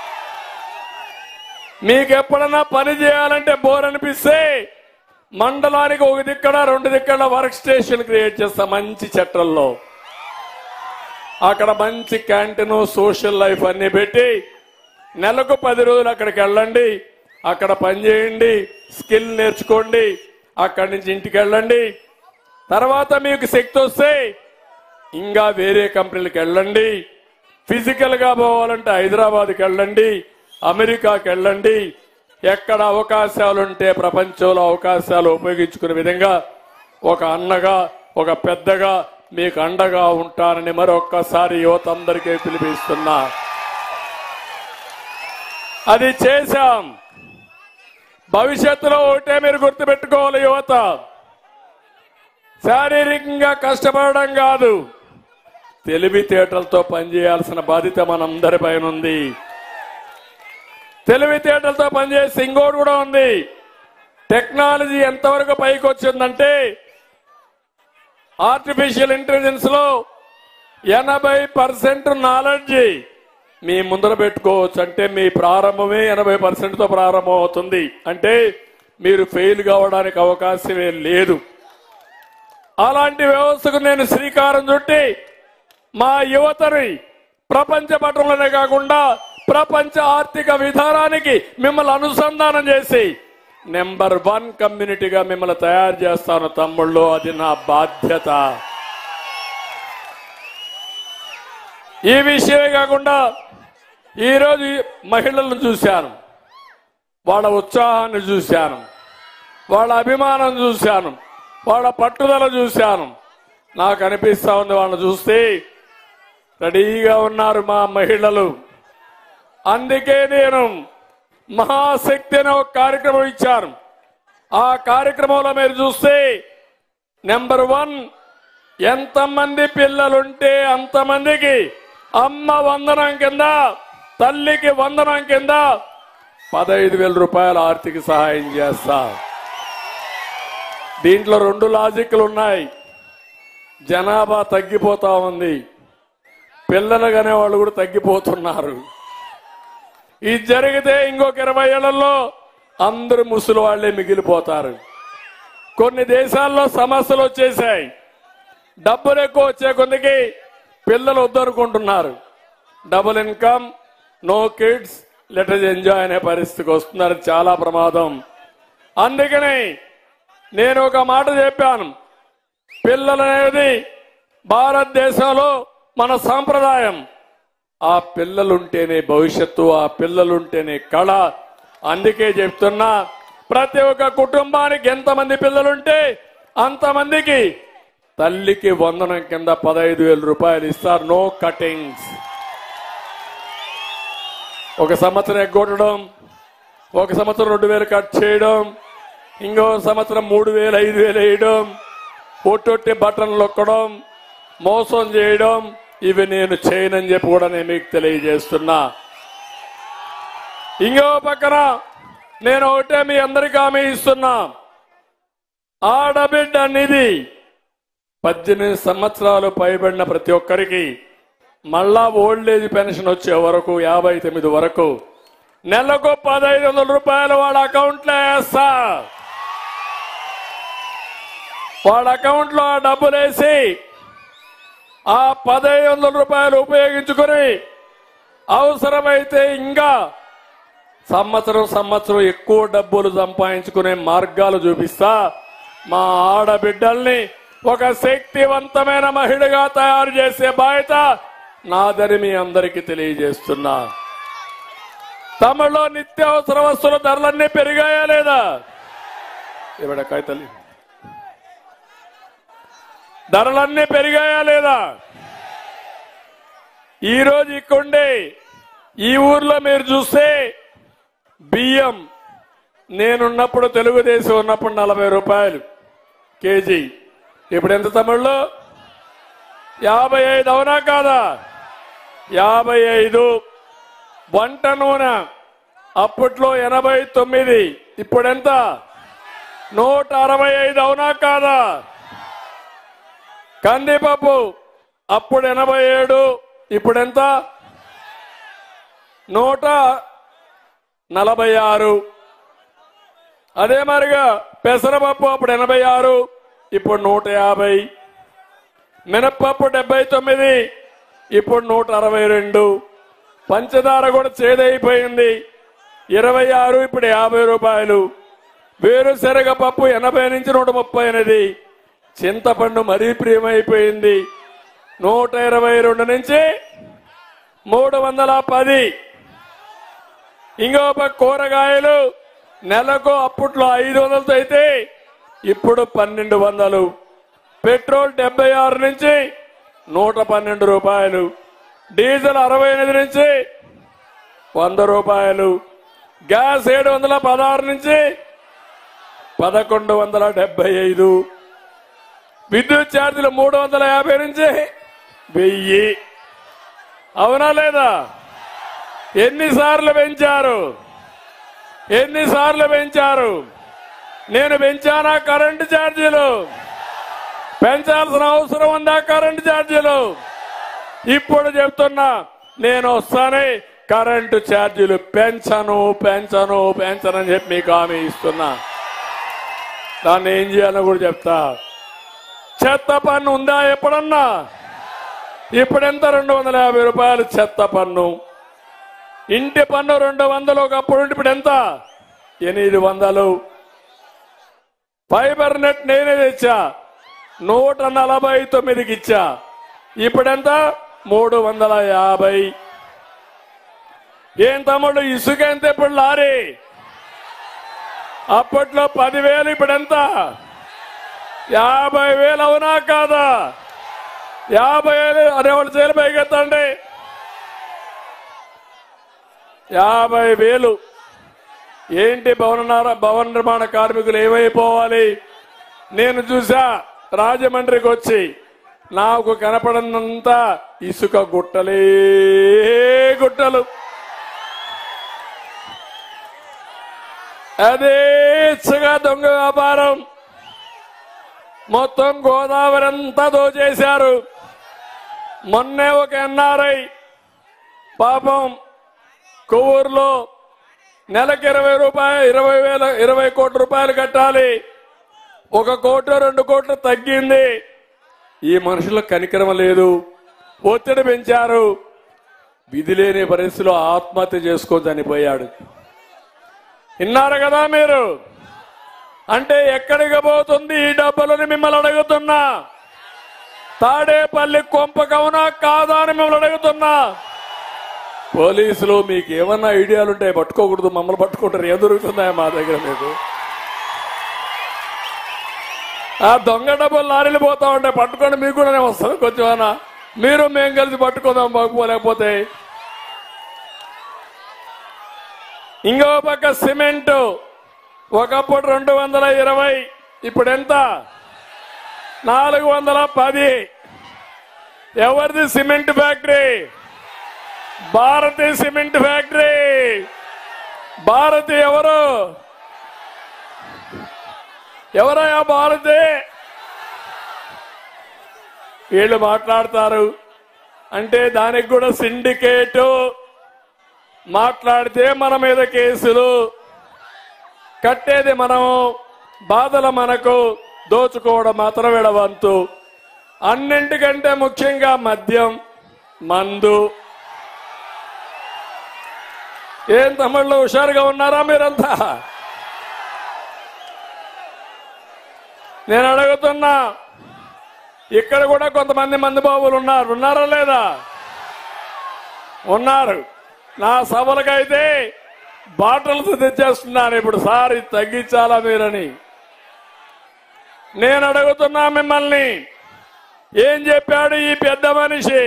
మీకు ఎప్పుడన్నా పని చేయాలంటే బోర్ అనిపిస్తే మండలానికి ఒక దిక్కడ రెండు దిక్కడ వర్క్ స్టేషన్ క్రియేట్ చేస్తా మంచి చట్టంలో అక్కడ మంచి క్యాంటీన్ సోషల్ లైఫ్ అన్ని పెట్టి నెలకు పది రోజులు అక్కడికి వెళ్ళండి అక్కడ పని చేయండి స్కిల్ నేర్చుకోండి అక్కడి నుంచి ఇంటికి వెళ్ళండి తర్వాత మీకు శక్తి వస్తే ఇంకా వేరే కంపెనీలకు వెళ్ళండి ఫిజికల్ గా పోవాలంటే హైదరాబాద్కి వెళ్ళండి అమెరికాకి వెళ్ళండి ఎక్కడ అవకాశాలుంటే ప్రపంచంలో అవకాశాలు ఉపయోగించుకునే విధంగా ఒక అన్నగా ఒక పెద్దగా మీకు అండగా ఉంటానని మరొక్కసారి యువత అందరికీ పిలిపిస్తున్నా అది చేశాం భవిష్యత్తులో ఒకటే మీరు గుర్తుపెట్టుకోవాలి యువత శారీరకంగా కష్టపడడం కాదు తెలివితేటలతో పనిచేయాల్సిన బాధ్యత మనందరి పైన ఉంది తెలివితేటలతో పనిచేసే ఇంకోటి కూడా ఉంది టెక్నాలజీ ఎంతవరకు పైకి వచ్చిందంటే ఆర్టిఫిషియల్ ఇంటెలిజెన్స్ లో ఎనభై పర్సెంట్ నాలెడ్జ్ మీ ముందర పెట్టుకోవచ్చు అంటే మీ ప్రారంభమే ఎనభై పర్సెంట్ తో ప్రారంభం అవుతుంది అంటే మీరు ఫెయిల్ కావడానికి అవకాశమే లేదు అలాంటి వ్యవస్థకు నేను శ్రీకారం చుట్టి మా యువతని ప్రపంచ పట్టణంలోనే కాకుండా ప్రపంచ ఆర్థిక విధానానికి మిమ్మల్ని అనుసంధానం చేసి నెంబర్ వన్ కమ్యూనిటీగా మిమ్మల్ని తయారు చేస్తాను తమ్ముళ్ళు అది నా బాధ్యత ఈ విషయమే కాకుండా ఈరోజు ఈ మహిళలను చూశాను వాళ్ళ ఉత్సాహాన్ని చూశాను వాళ్ళ అభిమానం చూశాను వాళ్ళ పట్టుదల చూశాను నాకు అనిపిస్తా ఉంది వాళ్ళని చూస్తే రెడీగా ఉన్నారు మా మహిళలు అందుకే నేను మహాశక్తి అనే ఒక కార్యక్రమం ఇచ్చాను ఆ కార్యక్రమంలో మీరు చూస్తే నెంబర్ వన్ ఎంతమంది పిల్లలుంటే అంతమందికి అమ్మ వందనం కింద తల్లికి వందనం కింద పదహైదు వేల రూపాయల ఆర్థిక సహాయం చేస్తా దీంట్లో రెండు లాజిక్లు ఉన్నాయి జనాభా తగ్గిపోతా ఉంది పిల్లలు కనే వాళ్ళు కూడా తగ్గిపోతున్నారు ఇది జరిగితే ఇంకొక ఇరవై ఏళ్లలో అందరు ముసలి వాళ్లే మిగిలిపోతారు కొన్ని దేశాల్లో సమస్యలు వచ్చేసాయి డబ్బులు ఎక్కువ వచ్చే కొందికి పిల్లలు వద్దనుకుంటున్నారు double income no kids letters enjoy అనే పరిస్థితికి వస్తున్నారు చాలా ప్రమాదం అందుకని నేను ఒక మాట చెప్పాను పిల్లలు అనేది భారతదేశంలో మన సాంప్రదాయం ఆ పిల్లలుంటేనే భవిష్యత్తు ఆ పిల్లలుంటేనే కళ అందుకే చెప్తున్నా ప్రతి ఒక్క కుటుంబానికి ఎంతమంది పిల్లలుంటే అంతమందికి తల్లికి వందనం కింద పదహైదు వేల రూపాయలు ఇస్తారు నో కటింగ్స్ ఒక సంవత్సరం ఎగ్గొట్టడం ఒక సంవత్సరం రెండు వేలు కట్ చేయడం ఇంకో సంవత్సరం మూడు వేలు ఐదు వేలు వేయడం ఒట్టొట్టి బటన్ నొక్కడం మోసం చేయడం ఇవి నేను చేయనని చెప్పి కూడా నేను మీకు తెలియజేస్తున్నా ఇంకో పక్కన నేను ఒకటే మీ అందరికీ హామీ ఇస్తున్నా ఆడబిడ్డ నిధి పద్దెనిమిది సంవత్సరాలు పైబడిన ప్రతి ఒక్కరికి మళ్ళా ఓల్డ్ ఏజ్ పెన్షన్ వచ్చే వరకు యాభై తొమ్మిది వరకు నెలకు పదహైదు వందల రూపాయలు వాళ్ళ అకౌంట్లో వేస్తా వాళ్ళ అకౌంట్లో ఆ డబ్బులు వేసి ఆ పదహైదు వందల రూపాయలు ఉపయోగించుకుని అవసరమైతే ఇంకా సంవత్సరం సంవత్సరం ఎక్కువ డబ్బులు సంపాదించుకునే మార్గాలు చూపిస్తా మా ఆడబిడ్డల్ని ఒక శక్తివంతమైన మహిళగా తయారు చేసే బాధ్యత నాదని మీ అందరికీ తెలియజేస్తున్నా తమలో నిత్యావసర వస్తువుల ధరలన్నీ పెరిగాయా లేదా ఇవిడ కైతల్లి ధరలన్నీ పెరిగాయా లేదా ఈ రోజు ఇక్కడే ఈ ఊర్లో మీరు చూస్తే బియ్యం నేనున్నప్పుడు తెలుగుదేశం ఉన్నప్పుడు నలభై రూపాయలు కేజీ ఇప్పుడు ఎంత తమిళ్లో యాభై ఐదు అవునా కాదా యాభై ఐదు వంట నూనె అప్పట్లో ఎనభై తొమ్మిది ఇప్పుడెంత నూట అరవై ఐదు అవునా కాదా కందిపప్పు అప్పుడు ఎనభై ఏడు ఇప్పుడెంత నూట నలభై ఆరు అదే మరిగా పెసరపప్పు అప్పుడు ఎనభై ఆరు ఇప్పుడు నూట యాభై మినప్పప్పు డెబ్బై తొమ్మిది ఇప్పుడు నూట అరవై రెండు పంచదార కూడా చేదైపోయింది ఇరవై ఆరు ఇప్పుడు యాభై రూపాయలు వేరుశనగ పప్పు ఎనభై నుంచి నూట ముప్పై ఎనిమిది చింతపండు మరీ ప్రియమైపోయింది నూట ఇరవై రెండు నుంచి మూడు వందల పది ఇంకో పక్క కూరగాయలు నెలకు అప్పట్లో ఐదు వందలతో అయితే ఇప్పుడు పన్నెండు వందలు పెట్రోల్ డెబ్బై ఆరు నుంచి నూట పన్నెండు రూపాయలు డీజిల్ అరవై ఎనిమిది నుంచి వంద రూపాయలు గ్యాస్ ఏడు వందల పదహారు నుంచి పదకొండు వందల డెబ్బై ఐదు విద్యుత్ ఛార్జీలు మూడు వందల యాభై నుంచి వెయ్యి అవునా లేదా ఎన్నిసార్లు పెంచారు ఎన్నిసార్లు పెంచారు నేను పెంచానా కరెంటు ఛార్జీలు పెంచాల్సిన అవసరం ఉందా కరెంటు ఛార్జీలు ఇప్పుడు చెప్తున్నా నేను వస్తానే కరెంటు ఛార్జీలు పెంచను పెంచను పెంచనని చెప్పి మీకు హామీ ఇస్తున్నా దాన్ని ఏం చేయాలో కూడా చెప్తా చెత్త పన్ను ఉందా ఎప్పుడన్నా ఇప్పుడెంత రెండు వందల యాభై రూపాయలు చెత్త పన్ను ఇంటి పన్ను రెండు వందలు ఒకప్పుడు ఇప్పుడు ఎంత ఎనిమిది వందలు ఫైబర్ నెట్ నేనే తెచ్చా నూట నలభై తొమ్మిదికి ఇచ్చా ఇప్పుడెంత మూడు వందల యాభై ఏం తమ్ముడు ఇసుక ఎంత ఇప్పుడు లారీ అప్పట్లో పదివేలు ఇప్పుడు ఎంత యాభై వేలు అవునా కాదా యాభై వేలు అనేవాళ్ళు చేలు పైకెత్తండి యాభై వేలు ఏంటి భవన నార- భవన నిర్మాణ కార్మికులు ఏమైపోవాలి నేను చూసా రాజమండ్రికి వచ్చి నాకు కనపడనంత ఇసుక గుట్టలే గుట్టలు అదే ఇచ్చగా దొంగ వ్యాపారం మొత్తం గోదావరి అంతా దోచేశారు మొన్నే ఒక ఎన్ఆర్ఐ పాపం కొవ్వూరులో నెలకి ఇరవై రూపాయలు ఇరవై వేల ఇరవై కోట్ల రూపాయలు కట్టాలి ఒక కోట్లు రెండు కోట్లు తగ్గింది ఈ మనుషులకు కనికరం లేదు ఒత్తిడి పెంచారు విధి లేని పరిస్థితిలో ఆత్మహత్య చేసుకొని చనిపోయాడు విన్నారు కదా మీరు అంటే ఎక్కడికి పోతుంది ఈ డబ్బులని మిమ్మల్ని అడుగుతున్నా తాడేపల్లి కొంపకవునా కాదా అని మిమ్మల్ని అడుగుతున్నా పోలీసులు మీకు ఏమన్నా ఐడియాలు ఉంటాయి పట్టుకోకూడదు మమ్మల్ని పట్టుకుంటారు ఏం దొరుకుతున్నాయా మా దగ్గర మీకు ఆ దొంగ డబ్బులు లారీలు పోతా ఉంటాయి పట్టుకోండి మీకు కూడా నేను వస్తాను కొంచెం మీరు మేము కలిసి పట్టుకుందాం బాగుపోలేకపోతే ఇంకో పక్క సిమెంట్ ఒకప్పుడు రెండు వందల ఇరవై ఇప్పుడు ఎంత నాలుగు వందల పది ఎవరిది cement factory Bharati cement factory Bharati ఎవరు ఎవరయ్యా భారతి వీళ్ళు మాట్లాడతారు అంటే దానికి కూడా సిండికేటు మాట్లాడితే మన మీద కేసులు కట్టేది మనం బాధలు మనకు దోచుకోవడం మాత్రం విడవంతు అన్నింటికంటే ముఖ్యంగా మద్యం మందు ఏం తమిళ్ళు హుషారుగా ఉన్నారా మీరంతా నేను అడుగుతున్నా ఇక్కడ కూడా కొంతమంది మంది బాబులు ఉన్నారు ఉన్నారా లేదా ఉన్నారు నా సభలకైతే బాటలతో తెచ్చేస్తున్నాను ఇప్పుడు సార్ ఇది తగ్గించాలా మీరని నేను అడుగుతున్నా మిమ్మల్ని ఏం చెప్పాడు ఈ పెద్ద మనిషి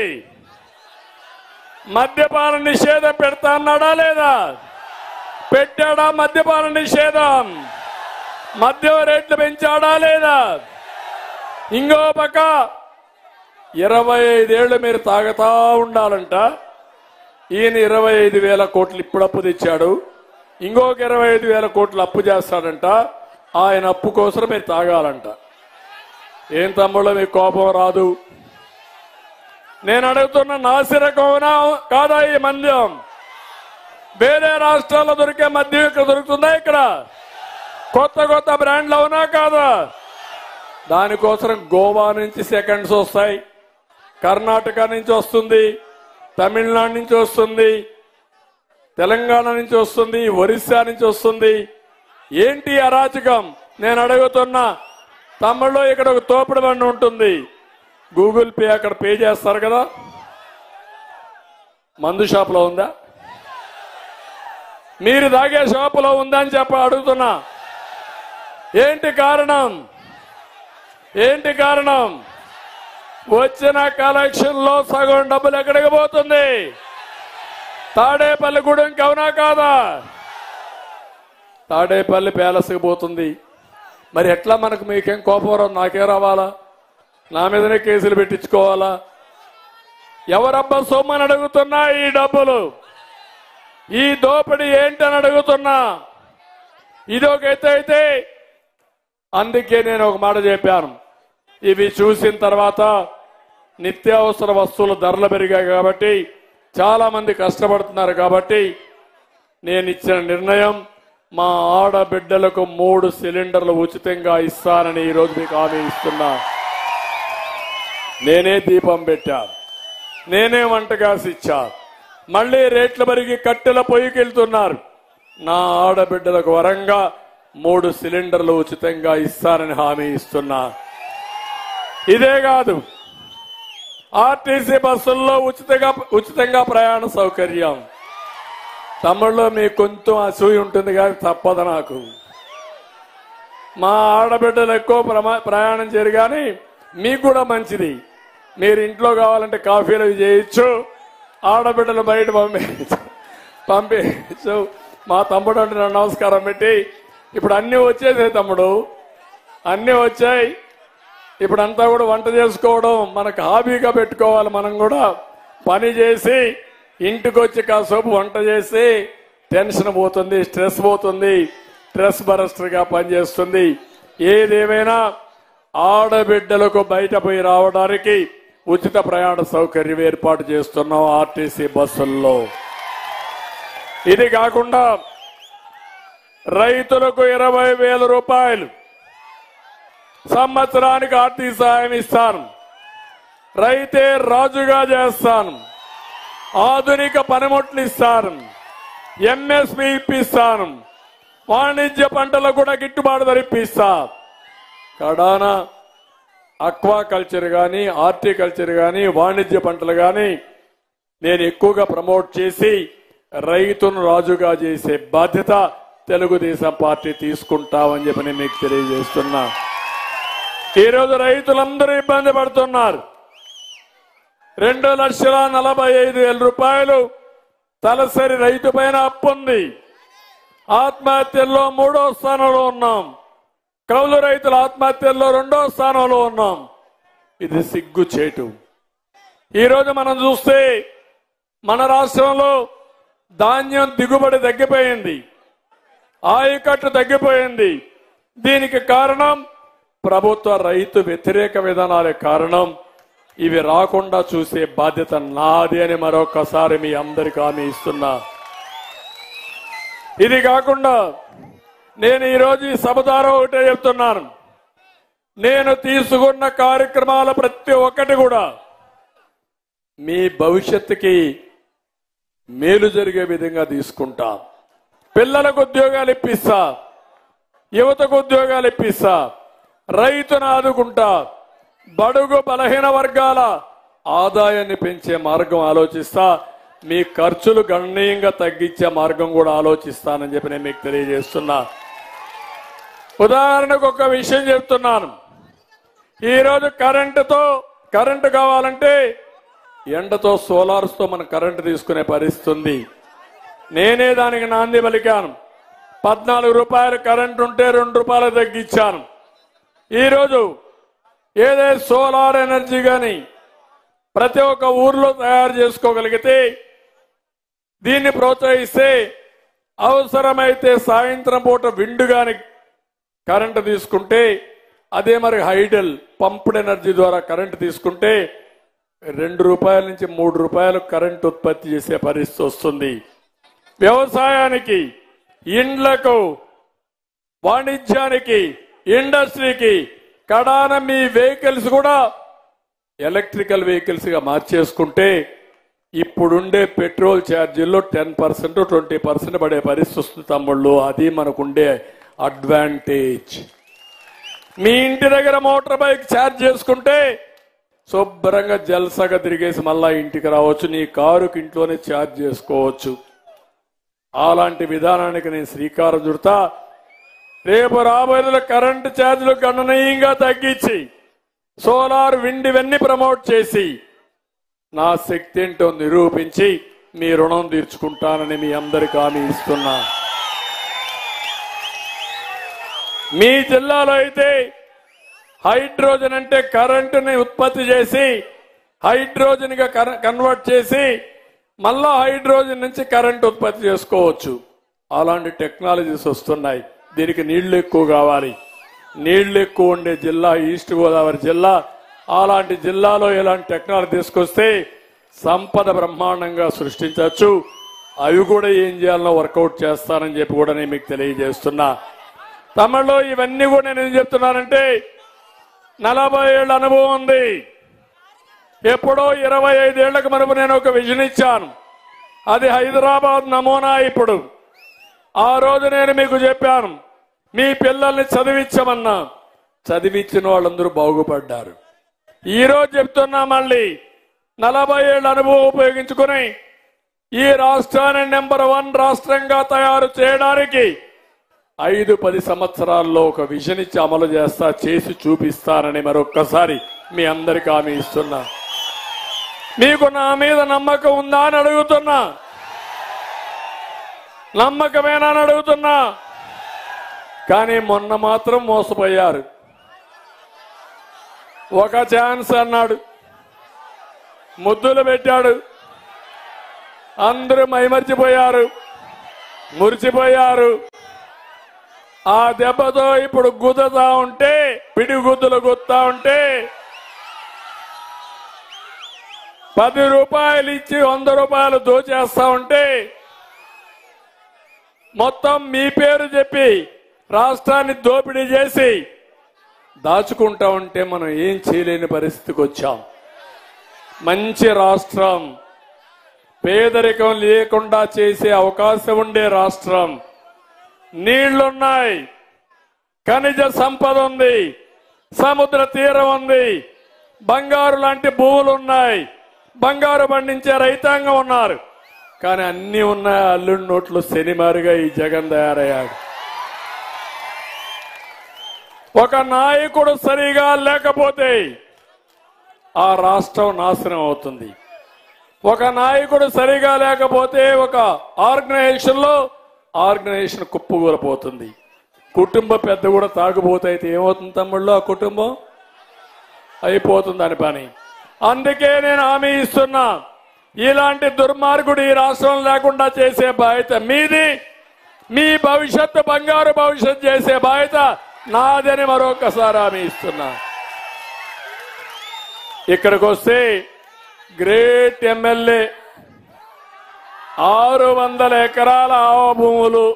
మద్యపాన నిషేధం పెడతా అన్నాడా లేదా పెట్టాడా మద్యపాన నిషేధం మద్యం రేట్లు పెంచాడా లేదా ఇంకో పక్క ఇరవై ఐదేళ్లు మీరు తాగుతా ఉండాలంట ఈయన ఇరవై ఐదు వేల కోట్లు ఇప్పుడు అప్పు తెచ్చాడు ఇంకొక ఇరవై ఐదు వేల కోట్లు అప్పు చేస్తాడంట ఆయన అప్పు కోసం మీరు తాగాలంట ఏం తమ్ముళ్ళు మీకు కోపం రాదు నేను అడుగుతున్న నాసిరకం కాదా ఈ మద్యం వేరే రాష్ట్రాల్లో దొరికే మద్యం ఇక్కడ దొరుకుతుందా ఇక్కడ కొత్త కొత్త బ్రాండ్లు అవునా కాదా దానికోసం గోవా నుంచి సెకండ్స్ వస్తాయి కర్ణాటక నుంచి వస్తుంది తమిళనాడు నుంచి వస్తుంది తెలంగాణ నుంచి వస్తుంది ఒరిస్సా నుంచి వస్తుంది ఏంటి అరాచకం నేను అడుగుతున్నా తమిళ్లో ఇక్కడ ఒక తోపుడు బండి ఉంటుంది గూగుల్ పే అక్కడ పే చేస్తారు కదా మందు షాపులో ఉందా మీరు తాగే షాపులో ఉందా అని చెప్ప అడుగుతున్నా ఏంటి కారణం ఏంటి కారణం వచ్చిన కలెక్షన్ లో సగం డబ్బులు ఎక్కడికి పోతుంది తాడేపల్లి గూడెం అవునా కాదా తాడేపల్లి ప్యాలెస్కి పోతుంది మరి ఎట్లా మనకు మీకేం కోపం రాదు నాకే రావాలా నా మీదనే కేసులు పెట్టించుకోవాలా ఎవరబ్బా సొమ్మని అడుగుతున్నా ఈ డబ్బులు ఈ దోపిడీ ఏంటని అడుగుతున్నా ఇది ఒక ఎత్తు అయితే అందుకే నేను ఒక మాట చెప్పాను ఇవి చూసిన తర్వాత నిత్యావసర వస్తువుల ధరలు పెరిగాయి కాబట్టి చాలా మంది కష్టపడుతున్నారు కాబట్టి నేను ఇచ్చిన నిర్ణయం మా ఆడబిడ్డలకు మూడు సిలిండర్లు ఉచితంగా ఇస్తానని ఈరోజు మీకు హామీ ఇస్తున్నా నేనే దీపం పెట్టా నేనే వంట గ్యాస్ ఇచ్చా మళ్ళీ రేట్లు పెరిగి కట్టెల పొయ్యికి వెళ్తున్నారు నా ఆడబిడ్డలకు వరంగా మూడు సిలిండర్లు ఉచితంగా ఇస్తానని హామీ ఇస్తున్నా ఇదే కాదు ఆర్టీసీ బస్సుల్లో ఉచితంగా ఉచితంగా ప్రయాణ సౌకర్యం తమిళ్లో మీకు కొంచెం అసూయ ఉంటుంది కానీ తప్పదు నాకు మా ఆడబిడ్డలు ఎక్కువ ప్రమా- ప్రయాణం చేయరు కానీ మీకు కూడా మంచిది మీరు ఇంట్లో కావాలంటే కాఫీలు అవి చేయొచ్చు ఆడబిడ్డలు బయట పంపించు పంపించు మా తమ్ముడు అంటే నాకు నమస్కారం పెట్టి ఇప్పుడు అన్నీ వచ్చేసాయి తమ్ముడు అన్నీ వచ్చాయి ఇప్పుడు అంతా కూడా వంట చేసుకోవడం మనకు హాబీగా పెట్టుకోవాలి మనం కూడా పని చేసి ఇంటికి వచ్చి కాసేపు వంట చేసి టెన్షన్ పోతుంది స్ట్రెస్ పోతుంది స్ట్రెస్ బరస్టర్ గా పనిచేస్తుంది ఏదేమైనా ఆడబిడ్డలకు బయట పోయి రావడానికి ఉచిత ప్రయాణ సౌకర్యం ఏర్పాటు చేస్తున్నాం ఆర్టీసీ బస్సుల్లో ఇది కాకుండా రైతులకు ఇరవై వేల రూపాయలు సంవత్సరానికి ఆర్థిక సాయం ఇస్తాను రైతే రాజుగా చేస్తాను ఆధునిక పనిముట్లు ఇస్తాను ఎంఎస్పి ఇప్పిస్తాను వాణిజ్య పంటలకు కూడా గిట్టుబాటు ధర ఇప్పిస్తా కడాన అక్వా కల్చర్ కానీ హార్టికల్చర్ కానీ వాణిజ్య పంటలు కానీ నేను ఎక్కువగా ప్రమోట్ చేసి రైతును రాజుగా చేసే బాధ్యత తెలుగుదేశం పార్టీ తీసుకుంటామని చెప్పి నేను మీకు తెలియజేస్తున్నా ఈరోజు రైతులందరూ ఇబ్బంది పడుతున్నారు రెండు లక్షల నలభై ఐదు వేల రూపాయలు తలసరి రైతు పైన అప్పు ఉంది ఆత్మహత్యల్లో మూడో స్థానంలో ఉన్నాం కౌలు రైతుల ఆత్మహత్యల్లో రెండో స్థానంలో ఉన్నాం ఇది సిగ్గు చేటు ఈరోజు మనం చూస్తే మన రాష్ట్రంలో ధాన్యం దిగుబడి తగ్గిపోయింది ఆయకట్టు తగ్గిపోయింది దీనికి కారణం ప్రభుత్వ రైతు వ్యతిరేక విధానాలే కారణం ఇవి రాకుండా చూసే బాధ్యత నాది అని మరొకసారి మీ అందరికి హామీ ఇస్తున్నా ఇది కాకుండా నేను ఈరోజు ఈ సభ ద్వారా ఒకటే చెప్తున్నాను నేను తీసుకున్న కార్యక్రమాల ప్రతి ఒక్కటి కూడా మీ భవిష్యత్తుకి మేలు జరిగే విధంగా తీసుకుంటా పిల్లలకు ఉద్యోగాలు ఇప్పిస్తా యువతకు ఉద్యోగాలు ఇప్పిస్తా రైతును ఆదుకుంటా బడుగు బలహీన వర్గాల ఆదాయాన్ని పెంచే మార్గం ఆలోచిస్తా మీ ఖర్చులు గణనీయంగా తగ్గించే మార్గం కూడా ఆలోచిస్తానని చెప్పి నేను మీకు తెలియజేస్తున్నా ఉదాహరణకు ఒక విషయం చెప్తున్నాను ఈరోజు కరెంటుతో కరెంటు కావాలంటే ఎండతో సోలార్స్ తో మనం కరెంటు తీసుకునే పరిస్థితి ఉంది నేనే దానికి నాంది పలికాను పద్నాలుగు రూపాయలు కరెంటు ఉంటే రెండు రూపాయలు తగ్గించాను ఈరోజు ఏదే సోలార్ ఎనర్జీ కానీ ప్రతి ఒక్క ఊర్లో తయారు చేసుకోగలిగితే దీన్ని ప్రోత్సహిస్తే అవసరమైతే సాయంత్రం పూట విండుగాని కరెంటు తీసుకుంటే అదే మరి హైడల్ పంప్డ్ ఎనర్జీ ద్వారా కరెంటు తీసుకుంటే రెండు రూపాయల నుంచి మూడు రూపాయలు కరెంటు ఉత్పత్తి చేసే పరిస్థితి వస్తుంది వ్యవసాయానికి ఇండ్లకు వాణిజ్యానికి ఇండస్ట్రీకి కడాన మీ వెహికల్స్ కూడా ఎలక్ట్రికల్ వెహికల్స్ గా మార్చేసుకుంటే ఇప్పుడుండే పెట్రోల్ ఛార్జీల్లో టెన్ పర్సెంట్ ట్వంటీ పర్సెంట్ పడే పరిస్థితి వస్తుంది తమ్ముళ్ళు అది మనకుండే అడ్వాంటేజ్ మీ ఇంటి దగ్గర మోటార్ బైక్ ఛార్జ్ చేసుకుంటే శుభ్రంగా జల్సగా తిరిగేసి మళ్ళా ఇంటికి రావచ్చు నీ కారుకి ఇంట్లోనే ఛార్జ్ చేసుకోవచ్చు అలాంటి విధానానికి నేను శ్రీకారం చుడతా రేపు రాబోయే కరెంటు ఛార్జీలు గణనీయంగా తగ్గించి సోలార్ విండ్ ఇవన్నీ ప్రమోట్ చేసి నా శక్తి ఏంటో నిరూపించి మీ రుణం తీర్చుకుంటానని మీ అందరికి హామీ ఇస్తున్నా మీ జిల్లాలో అయితే హైడ్రోజన్ అంటే కరెంటుని ఉత్పత్తి చేసి హైడ్రోజన్ గా కన- కన్వర్ట్ చేసి మళ్ళా హైడ్రోజన్ నుంచి కరెంట్ ఉత్పత్తి చేసుకోవచ్చు అలాంటి టెక్నాలజీస్ వస్తున్నాయి దీనికి నీళ్లు ఎక్కువ కావాలి నీళ్లు ఎక్కువ ఉండే జిల్లా ఈస్ట్ గోదావరి జిల్లా అలాంటి జిల్లాలో ఇలాంటి టెక్నాలజీ తీసుకొస్తే సంపద బ్రహ్మాండంగా సృష్టించవచ్చు అవి కూడా ఏం చేయాలనో వర్కౌట్ చేస్తానని చెప్పి కూడా నేను మీకు తెలియజేస్తున్నా తమిళలో ఇవన్నీ కూడా నేను ఏం చెప్తున్నానంటే నలభై ఏళ్ళ అనుభవం ఉంది ఎప్పుడో ఇరవై ఐదేళ్లకు మనకు నేను ఒక విజన్ ఇచ్చాను అది హైదరాబాద్ నమూనా ఇప్పుడు ఆ రోజు నేను మీకు చెప్పాను మీ పిల్లల్ని చదివించమన్నా చదివించిన వాళ్ళందరూ బాగుపడ్డారు ఈ రోజు చెప్తున్నా మళ్ళీ నలభై ఏళ్ళ అనుభవం ఉపయోగించుకుని ఈ రాష్ట్రాన్ని నెంబర్ వన్ రాష్ట్రంగా తయారు చేయడానికి ఐదు పది సంవత్సరాల్లో ఒక విజన్ ఇచ్చి అమలు చేస్తా చేసి చూపిస్తానని మరొక్కసారి మీ అందరికి హామీ ఇస్తున్నా మీకు నా మీద నమ్మకం ఉందా అని అడుగుతున్నా నమ్మకమేనా అని అడుగుతున్నా కానీ మొన్న మాత్రం మోసపోయారు ఒక ఛాన్స్ అన్నాడు ముద్దులు పెట్టాడు అందరూ మైమర్చిపోయారు మురిచిపోయారు ఆ దెబ్బతో ఇప్పుడు గుద్దుతా ఉంటే పిడి గుద్దులు గుత్తా ఉంటే పది రూపాయలు ఇచ్చి వంద రూపాయలు దోచేస్తా ఉంటే మొత్తం మీ పేరు చెప్పి రాష్ట్రాన్ని దోపిడీ చేసి దాచుకుంటా ఉంటే మనం ఏం చేయలేని పరిస్థితికి వచ్చాం మంచి రాష్ట్రం పేదరికం లేకుండా చేసే అవకాశం ఉండే రాష్ట్రం నీళ్లున్నాయి ఖనిజ సంపద ఉంది సముద్ర తీరం ఉంది బంగారు లాంటి భూములు ఉన్నాయి బంగారు పండించే రైతాంగం ఉన్నారు కానీ అన్ని ఉన్నాయి అల్లుడి నోట్లు శనిమారుగా ఈ జగన్ తయారయ్యాడు ఒక నాయకుడు సరిగా లేకపోతే ఆ రాష్ట్రం నాశనం అవుతుంది ఒక నాయకుడు సరిగా లేకపోతే ఒక ఆర్గనైజేషన్ లో ఆర్గనైజేషన్ కుప్పకూలిపోతుంది కుటుంబ పెద్ద కూడా తాగుబోతే అయితే ఏమవుతుంది తమ్ముళ్ళు ఆ కుటుంబం అయిపోతుంది అని పని అందుకే నేను హామీ ఇస్తున్నా ఇలాంటి దుర్మార్గుడు ఈ రాష్ట్రం లేకుండా చేసే బాధ్యత మీది మీ భవిష్యత్తు బంగారు భవిష్యత్తు చేసే బాధ్యత నాదని మరొకసారి హామీ ఇస్తున్నా ఇక్కడికి వస్తే గ్రేట్ ఎమ్మెల్యే ఆరు వందల ఎకరాల ఆవ భూములు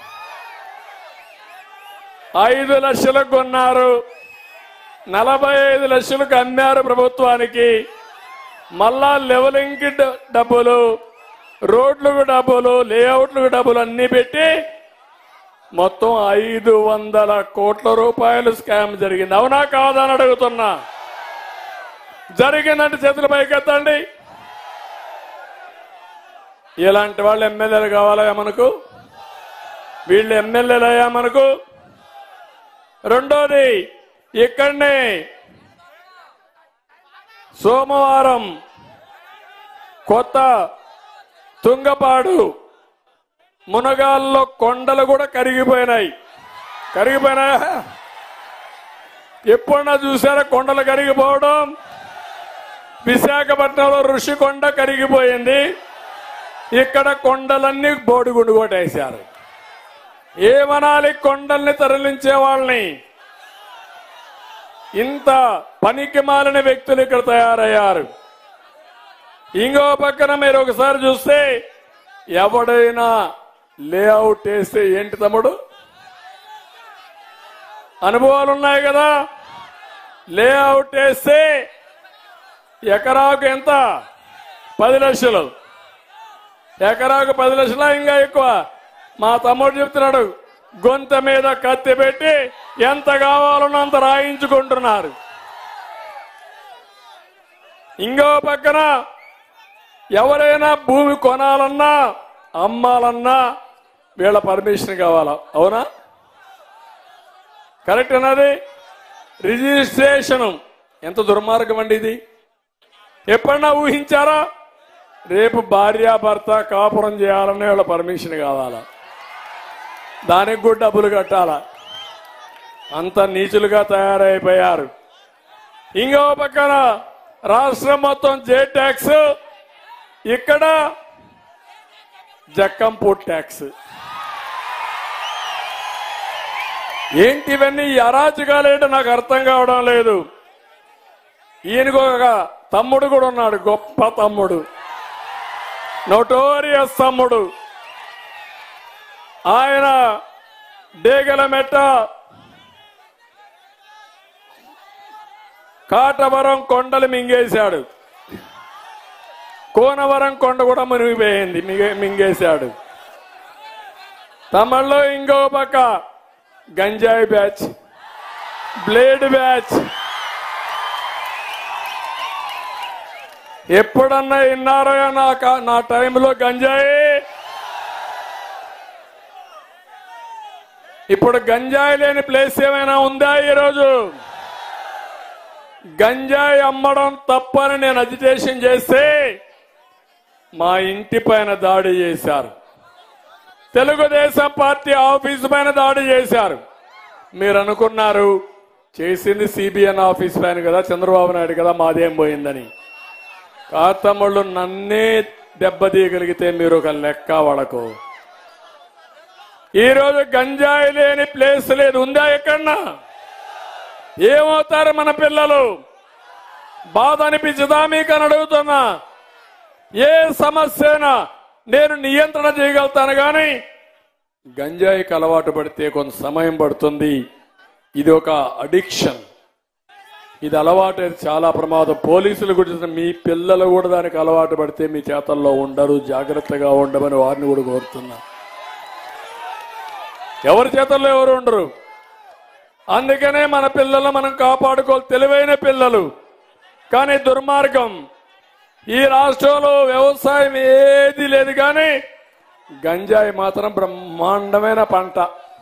ఐదు లక్షలకు కొన్నారు నలభై ఐదు లక్షలకు అమ్మారు ప్రభుత్వానికి మళ్ళా లెవలింగ్ డబ్బులు రోడ్లకు డబ్బులు లేఅవుట్లకు డబ్బులు అన్ని పెట్టి మొత్తం ఐదు వందల కోట్ల రూపాయలు స్కామ్ జరిగింది అవునా కాదని అడుగుతున్నా జరిగిందంటే చేతుల పైకెత్తండి ఇలాంటి వాళ్ళు ఎమ్మెల్యేలు కావాలా మనకు వీళ్ళు ఎమ్మెల్యేలు అయ్యా మనకు రెండోది ఇక్కడనే సోమవారం కొత్త తుంగపాడు మునగాల్లో కొండలు కూడా కరిగిపోయినాయి కరిగిపోయినాయా ఎప్పుడన్నా చూసారా కొండలు కరిగిపోవడం విశాఖపట్నంలో ఋషికొండ కరిగిపోయింది ఇక్కడ కొండలన్నీ బోడిగుండు కొట్టేశారు ఏమనాలి కొండల్ని తరలించే వాళ్ళని ఇంత పనికి మాలిన వ్యక్తులు ఇక్కడ తయారయ్యారు ఇంకో పక్కన మీరు ఒకసారి చూస్తే ఎవడైనా లేఅవుట్ వేస్తే ఏంటి తమ్ముడు అనుభవాలు ఉన్నాయి కదా లేఅవుట్ వేస్తే ఎకరాకు ఎంత పది లక్షలు ఎకరాకు పది లక్షల ఇంకా ఎక్కువ మా తమ్ముడు చెప్తున్నాడు గొంత మీద కత్తి పెట్టి ఎంత కావాలనో అంత రాయించుకుంటున్నారు ఇంకో పక్కన ఎవరైనా భూమి కొనాలన్నా అమ్మాలన్నా వీళ్ళ పర్మిషన్ కావాలా అవునా కరెక్ట్ అన్నది రిజిస్ట్రేషన్ ఎంత దుర్మార్గం అండి ఇది ఎప్పుడన్నా ఊహించారా రేపు భార్య భర్త కాపురం చేయాలనే వాళ్ళ పర్మిషన్ కావాలా దానికి కూడా డబ్బులు కట్టాలా అంత నీచులుగా తయారైపోయారు ఇంకో పక్కన రాష్ట్రం మొత్తం జే ట్యాక్స్ ఇక్కడ జక్కంపూట్ ట్యాక్స్ ఏంటి ఇవన్నీ ఈ అరాచకాలేంటో నాకు అర్థం కావడం లేదు ఈయనకు ఒక తమ్ముడు కూడా ఉన్నాడు గొప్ప తమ్ముడు నోటోరియస్ తమ్ముడు ఆయన డేగల మెట్ట కాటవరం కొండలు మింగేశాడు కోనవరం కొండ కూడా మునిగిపోయింది మిగ- మింగేశాడు తమలో ఇంకో పక్క గంజాయి బ్యాచ్ బ్లేడ్ బ్యాచ్ ఎప్పుడన్నా విన్నారో నా కా- నా టైంలో గంజాయి ఇప్పుడు గంజాయి లేని ప్లేస్ ఏమైనా ఉందా ఈరోజు గంజాయి అమ్మడం తప్పని నేను అజిటేషన్ చేస్తే మా ఇంటి పైన దాడి చేశారు తెలుగుదేశం పార్టీ ఆఫీసు పైన దాడి చేశారు మీరు అనుకున్నారు చేసింది సిబిఎన్ ఆఫీస్ పైన కదా చంద్రబాబు నాయుడు కదా మాదేం పోయిందని కాతమ్ముళ్ళు నన్నే దెబ్బతీయగలిగితే మీరు ఒక లెక్క వడకు ఈరోజు గంజాయి లేని ప్లేస్ లేదు ఉందా ఎక్కడన్నా ఏమవుతారు మన పిల్లలు బాధ అనిపించదా మీకు అని అడుగుతున్నా ఏ సమస్యనా నేను నియంత్రణ చేయగలుగుతాను కానీ గంజాయికి అలవాటు పడితే కొంత సమయం పడుతుంది ఇది ఒక అడిక్షన్ ఇది అలవాటు అయితే చాలా ప్రమాదం పోలీసులు గురించి మీ పిల్లలు కూడా దానికి అలవాటు పడితే మీ చేతల్లో ఉండరు జాగ్రత్తగా ఉండమని వారిని కూడా కోరుతున్నా ఎవరి చేతల్లో ఎవరు ఉండరు అందుకనే మన పిల్లలు మనం కాపాడుకోవాలి తెలివైన పిల్లలు కానీ దుర్మార్గం ఈ రాష్ట్రంలో వ్యవసాయం ఏది లేదు కానీ గంజాయి మాత్రం బ్రహ్మాండమైన పంట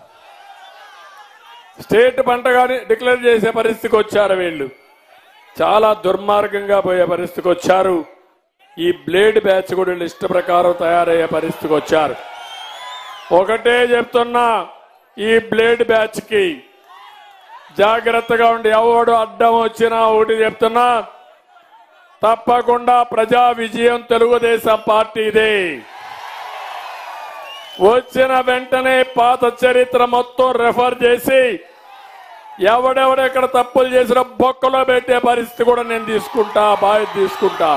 స్టేట్ పంట కానీ డిక్లేర్ చేసే పరిస్థితికి వచ్చారు వీళ్ళు చాలా దుర్మార్గంగా పోయే పరిస్థితికి వచ్చారు ఈ బ్లేడ్ బ్యాచ్ కూడా వీళ్ళు ఇష్ట ప్రకారం తయారయ్యే పరిస్థితికి వచ్చారు ఒకటే చెప్తున్నా ఈ బ్లేడ్ బ్యాచ్ కి జాగ్రత్తగా ఉండి ఎవడు అడ్డం వచ్చినా ఒకటి చెప్తున్నా తప్పకుండా ప్రజా విజయం తెలుగుదేశం పార్టీదే వచ్చిన వెంటనే పాత చరిత్ర మొత్తం రెఫర్ చేసి ఎవడెవడెక్కడ తప్పులు చేసిన బొక్కలో పెట్టే పరిస్థితి కూడా నేను తీసుకుంటా బాధ్యత తీసుకుంటా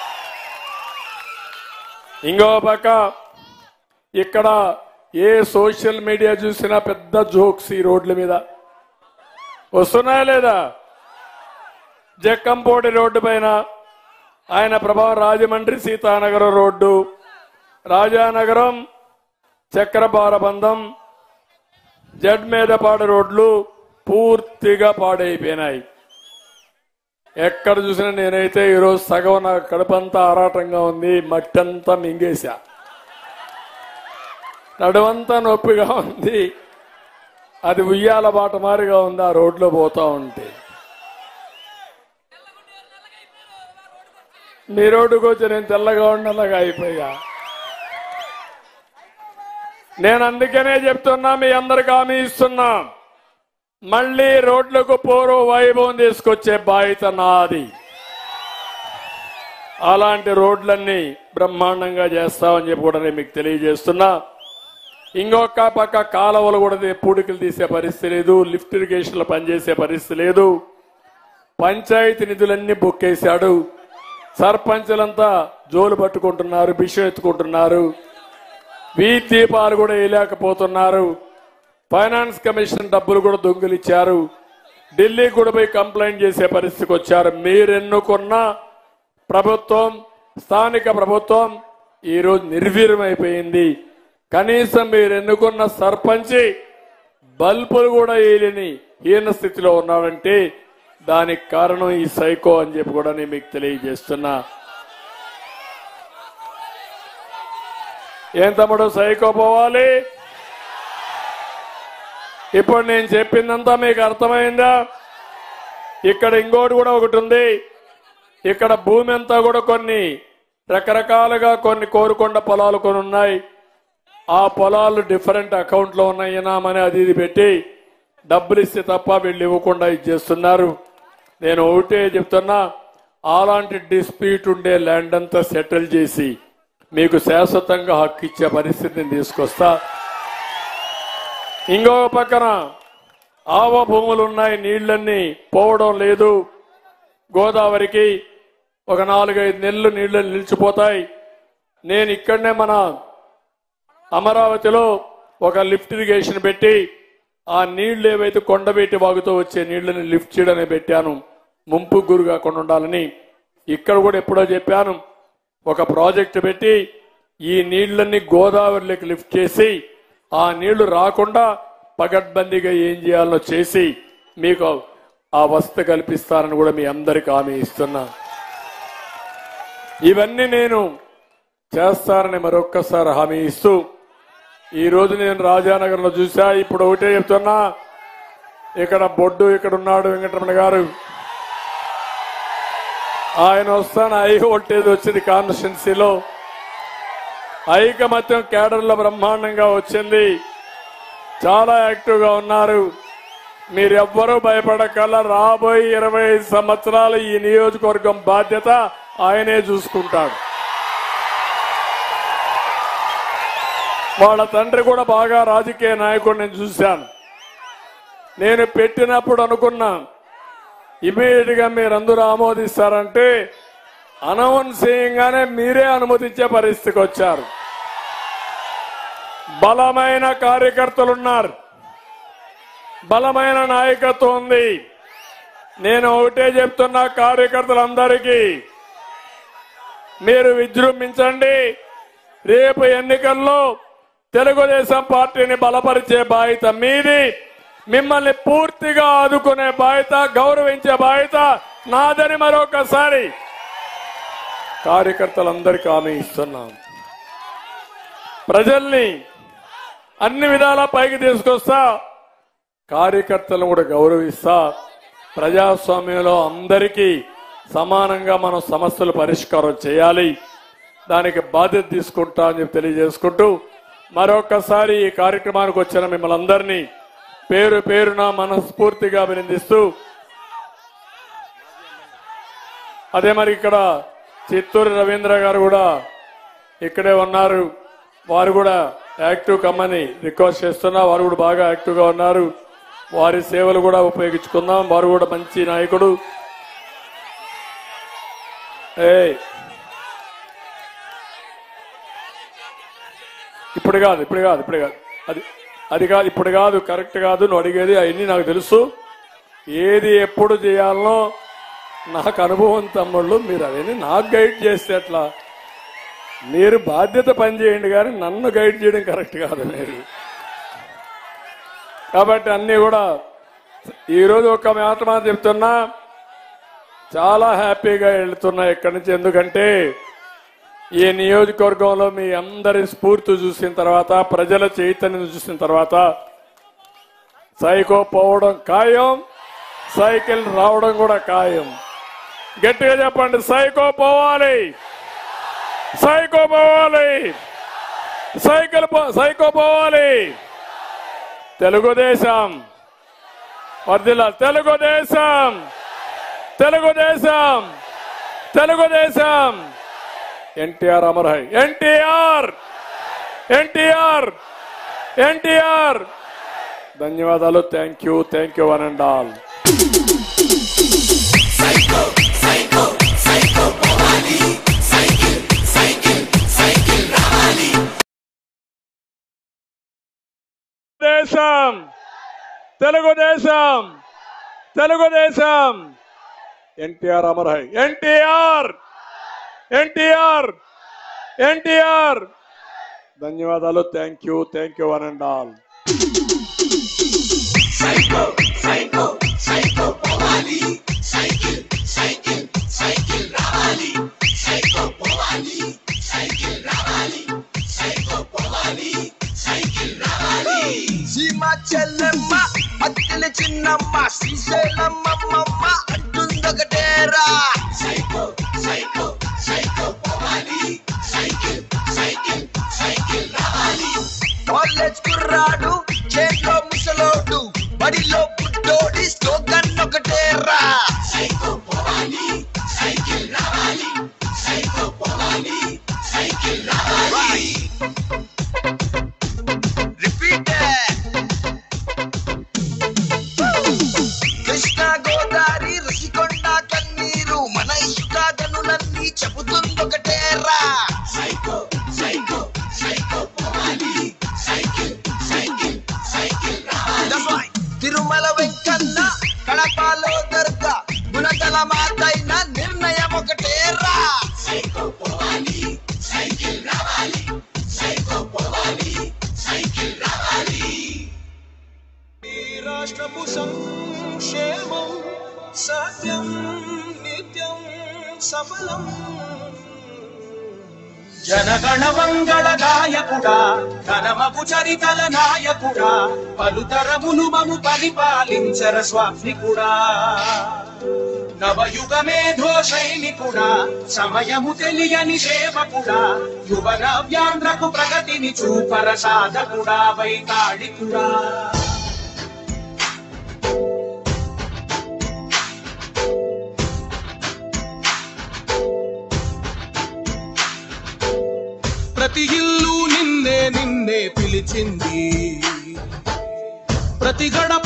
ఇంకో పక్క ఇక్కడ ఏ సోషల్ మీడియా చూసినా పెద్ద జోక్స్ ఈ రోడ్ల మీద వస్తున్నాయా లేదా జక్కంపోడి రోడ్డు పైన ఆయన ప్రభావం రాజమండ్రి సీతానగరం రోడ్డు రాజానగరం చక్రపారబంధం జడ్ మీదపాడు రోడ్లు పూర్తిగా పాడైపోయినాయి ఎక్కడ చూసినా నేనైతే ఈరోజు సగం నా కడుపంతా ఆరాటంగా ఉంది మట్టంతా మింగేశా నడువంతా నొప్పిగా ఉంది అది ఉయ్యాల బాట మారిగా ఉంది ఆ రోడ్లో పోతా ఉంటే మీ రోడ్డుకు వచ్చి నేను తెల్లగా ఉండలాగా అయిపోయా నేను అందుకనే చెప్తున్నా మీ అందరికి హామీ ఇస్తున్నా మళ్ళీ రోడ్లకు పూర్వ వైభవం తీసుకొచ్చే బాధ్యత నాది అలాంటి రోడ్లన్నీ బ్రహ్మాండంగా చేస్తామని చెప్పి కూడా నేను మీకు తెలియజేస్తున్నా ఇంకొక పక్క కాలువలు కూడా దే- పూడికలు తీసే పరిస్థితి లేదు లిఫ్ట్ ఇరిగేషన్లు పనిచేసే పరిస్థితి లేదు పంచాయతీ నిధులన్నీ బొక్కేశాడు సర్పంచులంతా జోలు పట్టుకుంటున్నారు బిషం ఎత్తుకుంటున్నారు వీధి దీపాలు కూడా వేయలేకపోతున్నారు ఫైనాన్స్ కమిషన్ డబ్బులు కూడా దొంగిలిచ్చారు ఢిల్లీ కూడా పోయి కంప్లైంట్ చేసే పరిస్థితికి వచ్చారు మీరెన్నుకున్న ప్రభుత్వం స్థానిక ప్రభుత్వం ఈరోజు నిర్వీర్యమైపోయింది కనీసం మీరు ఎన్నుకున్న సర్పంచి బల్బులు కూడా వేయలేని హీన స్థితిలో ఉన్నాడంటే దానికి కారణం ఈ సైకో అని చెప్పి కూడా నేను మీకు తెలియజేస్తున్నా ఏం తమ్ముడు సైకో పోవాలి ఇప్పుడు నేను చెప్పిందంతా మీకు అర్థమైందా ఇక్కడ ఇంకోటి కూడా ఒకటి ఉంది ఇక్కడ భూమి అంతా కూడా కొన్ని రకరకాలుగా కొన్ని కోరుకొండ పొలాలు కొన్ని ఉన్నాయి ఆ పొలాలు డిఫరెంట్ అకౌంట్ లో ఉన్నాయి ఇనామని అది ఇది పెట్టి డబ్బులు ఇస్తే తప్ప వీళ్ళు ఇవ్వకుండా ఇది చేస్తున్నారు నేను ఒకటే చెప్తున్నా అలాంటి డిస్ప్యూట్ ఉండే ల్యాండ్ అంతా సెటిల్ చేసి మీకు శాశ్వతంగా హక్కు ఇచ్చే పరిస్థితిని తీసుకొస్తా ఇంకొక పక్కన ఆవ భూములు ఉన్నాయి నీళ్లన్నీ పోవడం లేదు గోదావరికి ఒక నాలుగైదు నెలలు నీళ్లు నిలిచిపోతాయి నేను ఇక్కడనే మన అమరావతిలో ఒక లిఫ్ట్ ఇరిగేషన్ పెట్టి ఆ నీళ్లు ఏవైతే కొండబెట్టి వాగుతూ వచ్చే నీళ్లని లిఫ్ట్ చేయడమే పెట్టాను ముంపు గురి కాకుండా ఉండాలని ఇక్కడ కూడా ఎప్పుడో చెప్పాను ఒక ప్రాజెక్టు పెట్టి ఈ నీళ్లన్నీ గోదావరిలోకి లిఫ్ట్ చేసి ఆ నీళ్లు రాకుండా పగడ్బందీగా ఏం చేయాలో చేసి మీకు ఆ వసతి కల్పిస్తానని కూడా మీ అందరికి హామీ ఇస్తున్నా ఇవన్నీ నేను చేస్తానని మరొక్కసారి హామీ ఇస్తూ ఈ రోజు నేను రాజానగర్లో చూసా ఇప్పుడు ఒకటే చెప్తున్నా ఇక్కడ బొడ్డు ఇక్కడ ఉన్నాడు వెంకటరమణ గారు ఆయన వస్తాను హై వోల్టేజ్ వచ్చింది కాన్స్టిట్యున్సీలో ఐకమత్యం కేడర్లో బ్రహ్మాండంగా వచ్చింది చాలా యాక్టివ్ గా ఉన్నారు మీరెవ్వరూ భయపడకల రాబోయే ఇరవై ఐదు సంవత్సరాలు ఈ నియోజకవర్గం బాధ్యత ఆయనే చూసుకుంటాడు వాళ్ళ తండ్రి కూడా బాగా రాజకీయ నాయకుడు నేను చూశాను నేను పెట్టినప్పుడు అనుకున్నా ఇమీడియట్ గా మీరందరూ ఆమోదిస్తారంటే అనౌన్స్ చేయగానే మీరే అనుమతించే పరిస్థితికి వచ్చారు బలమైన కార్యకర్తలు ఉన్నారు బలమైన నాయకత్వం ఉంది నేను ఒకటే చెప్తున్నా కార్యకర్తలందరికీ మీరు విజృంభించండి రేపు ఎన్నికల్లో తెలుగుదేశం పార్టీని బలపరిచే బాధ్యత మీది మిమ్మల్ని పూర్తిగా ఆదుకునే బాధ్యత గౌరవించే బాధ్యత నాదని మరొకసారి కార్యకర్తలందరికీ హామీ ఇస్తున్నాం ప్రజల్ని అన్ని విధాలా పైకి తీసుకొస్తా కార్యకర్తలను కూడా గౌరవిస్తా ప్రజాస్వామ్యంలో అందరికీ సమానంగా మనం సమస్యలు పరిష్కారం చేయాలి దానికి బాధ్యత తీసుకుంటా అని చెప్పి తెలియజేసుకుంటూ మరొకసారి ఈ కార్యక్రమానికి వచ్చిన మిమ్మల్ని అందరినీ పేరు పేరున మనస్ఫూర్తిగా అభినందిస్తూ అదే మరి ఇక్కడ చిత్తూరు రవీంద్ర గారు కూడా ఇక్కడే ఉన్నారు వారు కూడా యాక్టివ్ కమ్మని రిక్వెస్ట్ చేస్తున్నా వారు కూడా బాగా యాక్టివ్ గా ఉన్నారు వారి సేవలు కూడా ఉపయోగించుకుందాం వారు కూడా మంచి నాయకుడు ఏ ఇప్పుడు కాదు ఇప్పుడు కాదు ఇప్పుడు కాదు అది అది కాదు ఇప్పుడు కాదు కరెక్ట్ కాదు నువ్వు అడిగేది అవన్నీ నాకు తెలుసు ఏది ఎప్పుడు చేయాలనో నాకు అనుభవం తమ్ముళ్ళు మీరు అవన్నీ నాకు గైడ్ చేస్తే ఎట్లా మీరు బాధ్యత పని చేయండి కానీ నన్ను గైడ్ చేయడం కరెక్ట్ కాదు మీరు కాబట్టి అన్ని కూడా ఈరోజు ఒక మాట మాట చెప్తున్నా చాలా హ్యాపీగా వెళ్తున్నా ఇక్కడి నుంచి ఎందుకంటే ఈ నియోజకవర్గంలో మీ అందరి స్ఫూర్తి చూసిన తర్వాత ప్రజల చైతన్యం చూసిన తర్వాత సైకో పోవడం ఖాయం సైకిల్ రావడం కూడా ఖాయం గట్టిగా చెప్పండి సైకో పోవాలి సైకో పోవాలి సైకిల్ పో- సైకో పోవాలి తెలుగుదేశం వర్దిల్ల తెలుగుదేశం తెలుగుదేశం తెలుగుదేశం ఎన్టీఆర్ అమర్హై ఎన్టీఆర్ ఎన్టీఆర్ ఎన్టీఆర్ ధన్యవాదాలు thank you thank you one and all దేశం తెలుగుదేశం తెలుగుదేశం ఎన్టీఆర్ అమర్హై ఎన్టీఆర్ ఎన్టీఆర్ ఎన్టీఆర్ ధన్యవాదాలు thank you thank you one and all సీమ చెల్లెమ్మ అత్తెల చిన్నమ్మ శ్రీశైలమ్మమ్మ అంటుందొకటేరా సైకో సైకో సైకో పోవాలి సైకిల్ సైకిల్ సైకిల్ రావాలి కాలేజ్ కుర్రాడు చేతిలో ముసలోడు బడిలో పుట్టోడి స్లోగన్ ఒకటేరా సైకో పోవాలి సైకిల్ రావాలి సైకో పోవాలి సైకిల్ రావాలి రిపీట్ కృష్ణ గోదావరి ఋషికొండ కన్నీరు మన ఇష్టాగనులన్నీ చెబుతుందొకటేరా సైకో సఫలం జనగణ మంగళ నాయకుడా ఘనమగు చరితల నాయకుడా పలుతరములు మము పరిపాలించర స్వామికుడా నవయుగ మేధో సైనికుడా సమయము తెలియని సేవకుడా యువన వ్యాంధ్రకు ప్రగతిని చూపర సాధకుడా వైతాళికుడా ప్రతి ఇల్లు నిన్నే నిన్నే పిలిచింది ప్రతి గడప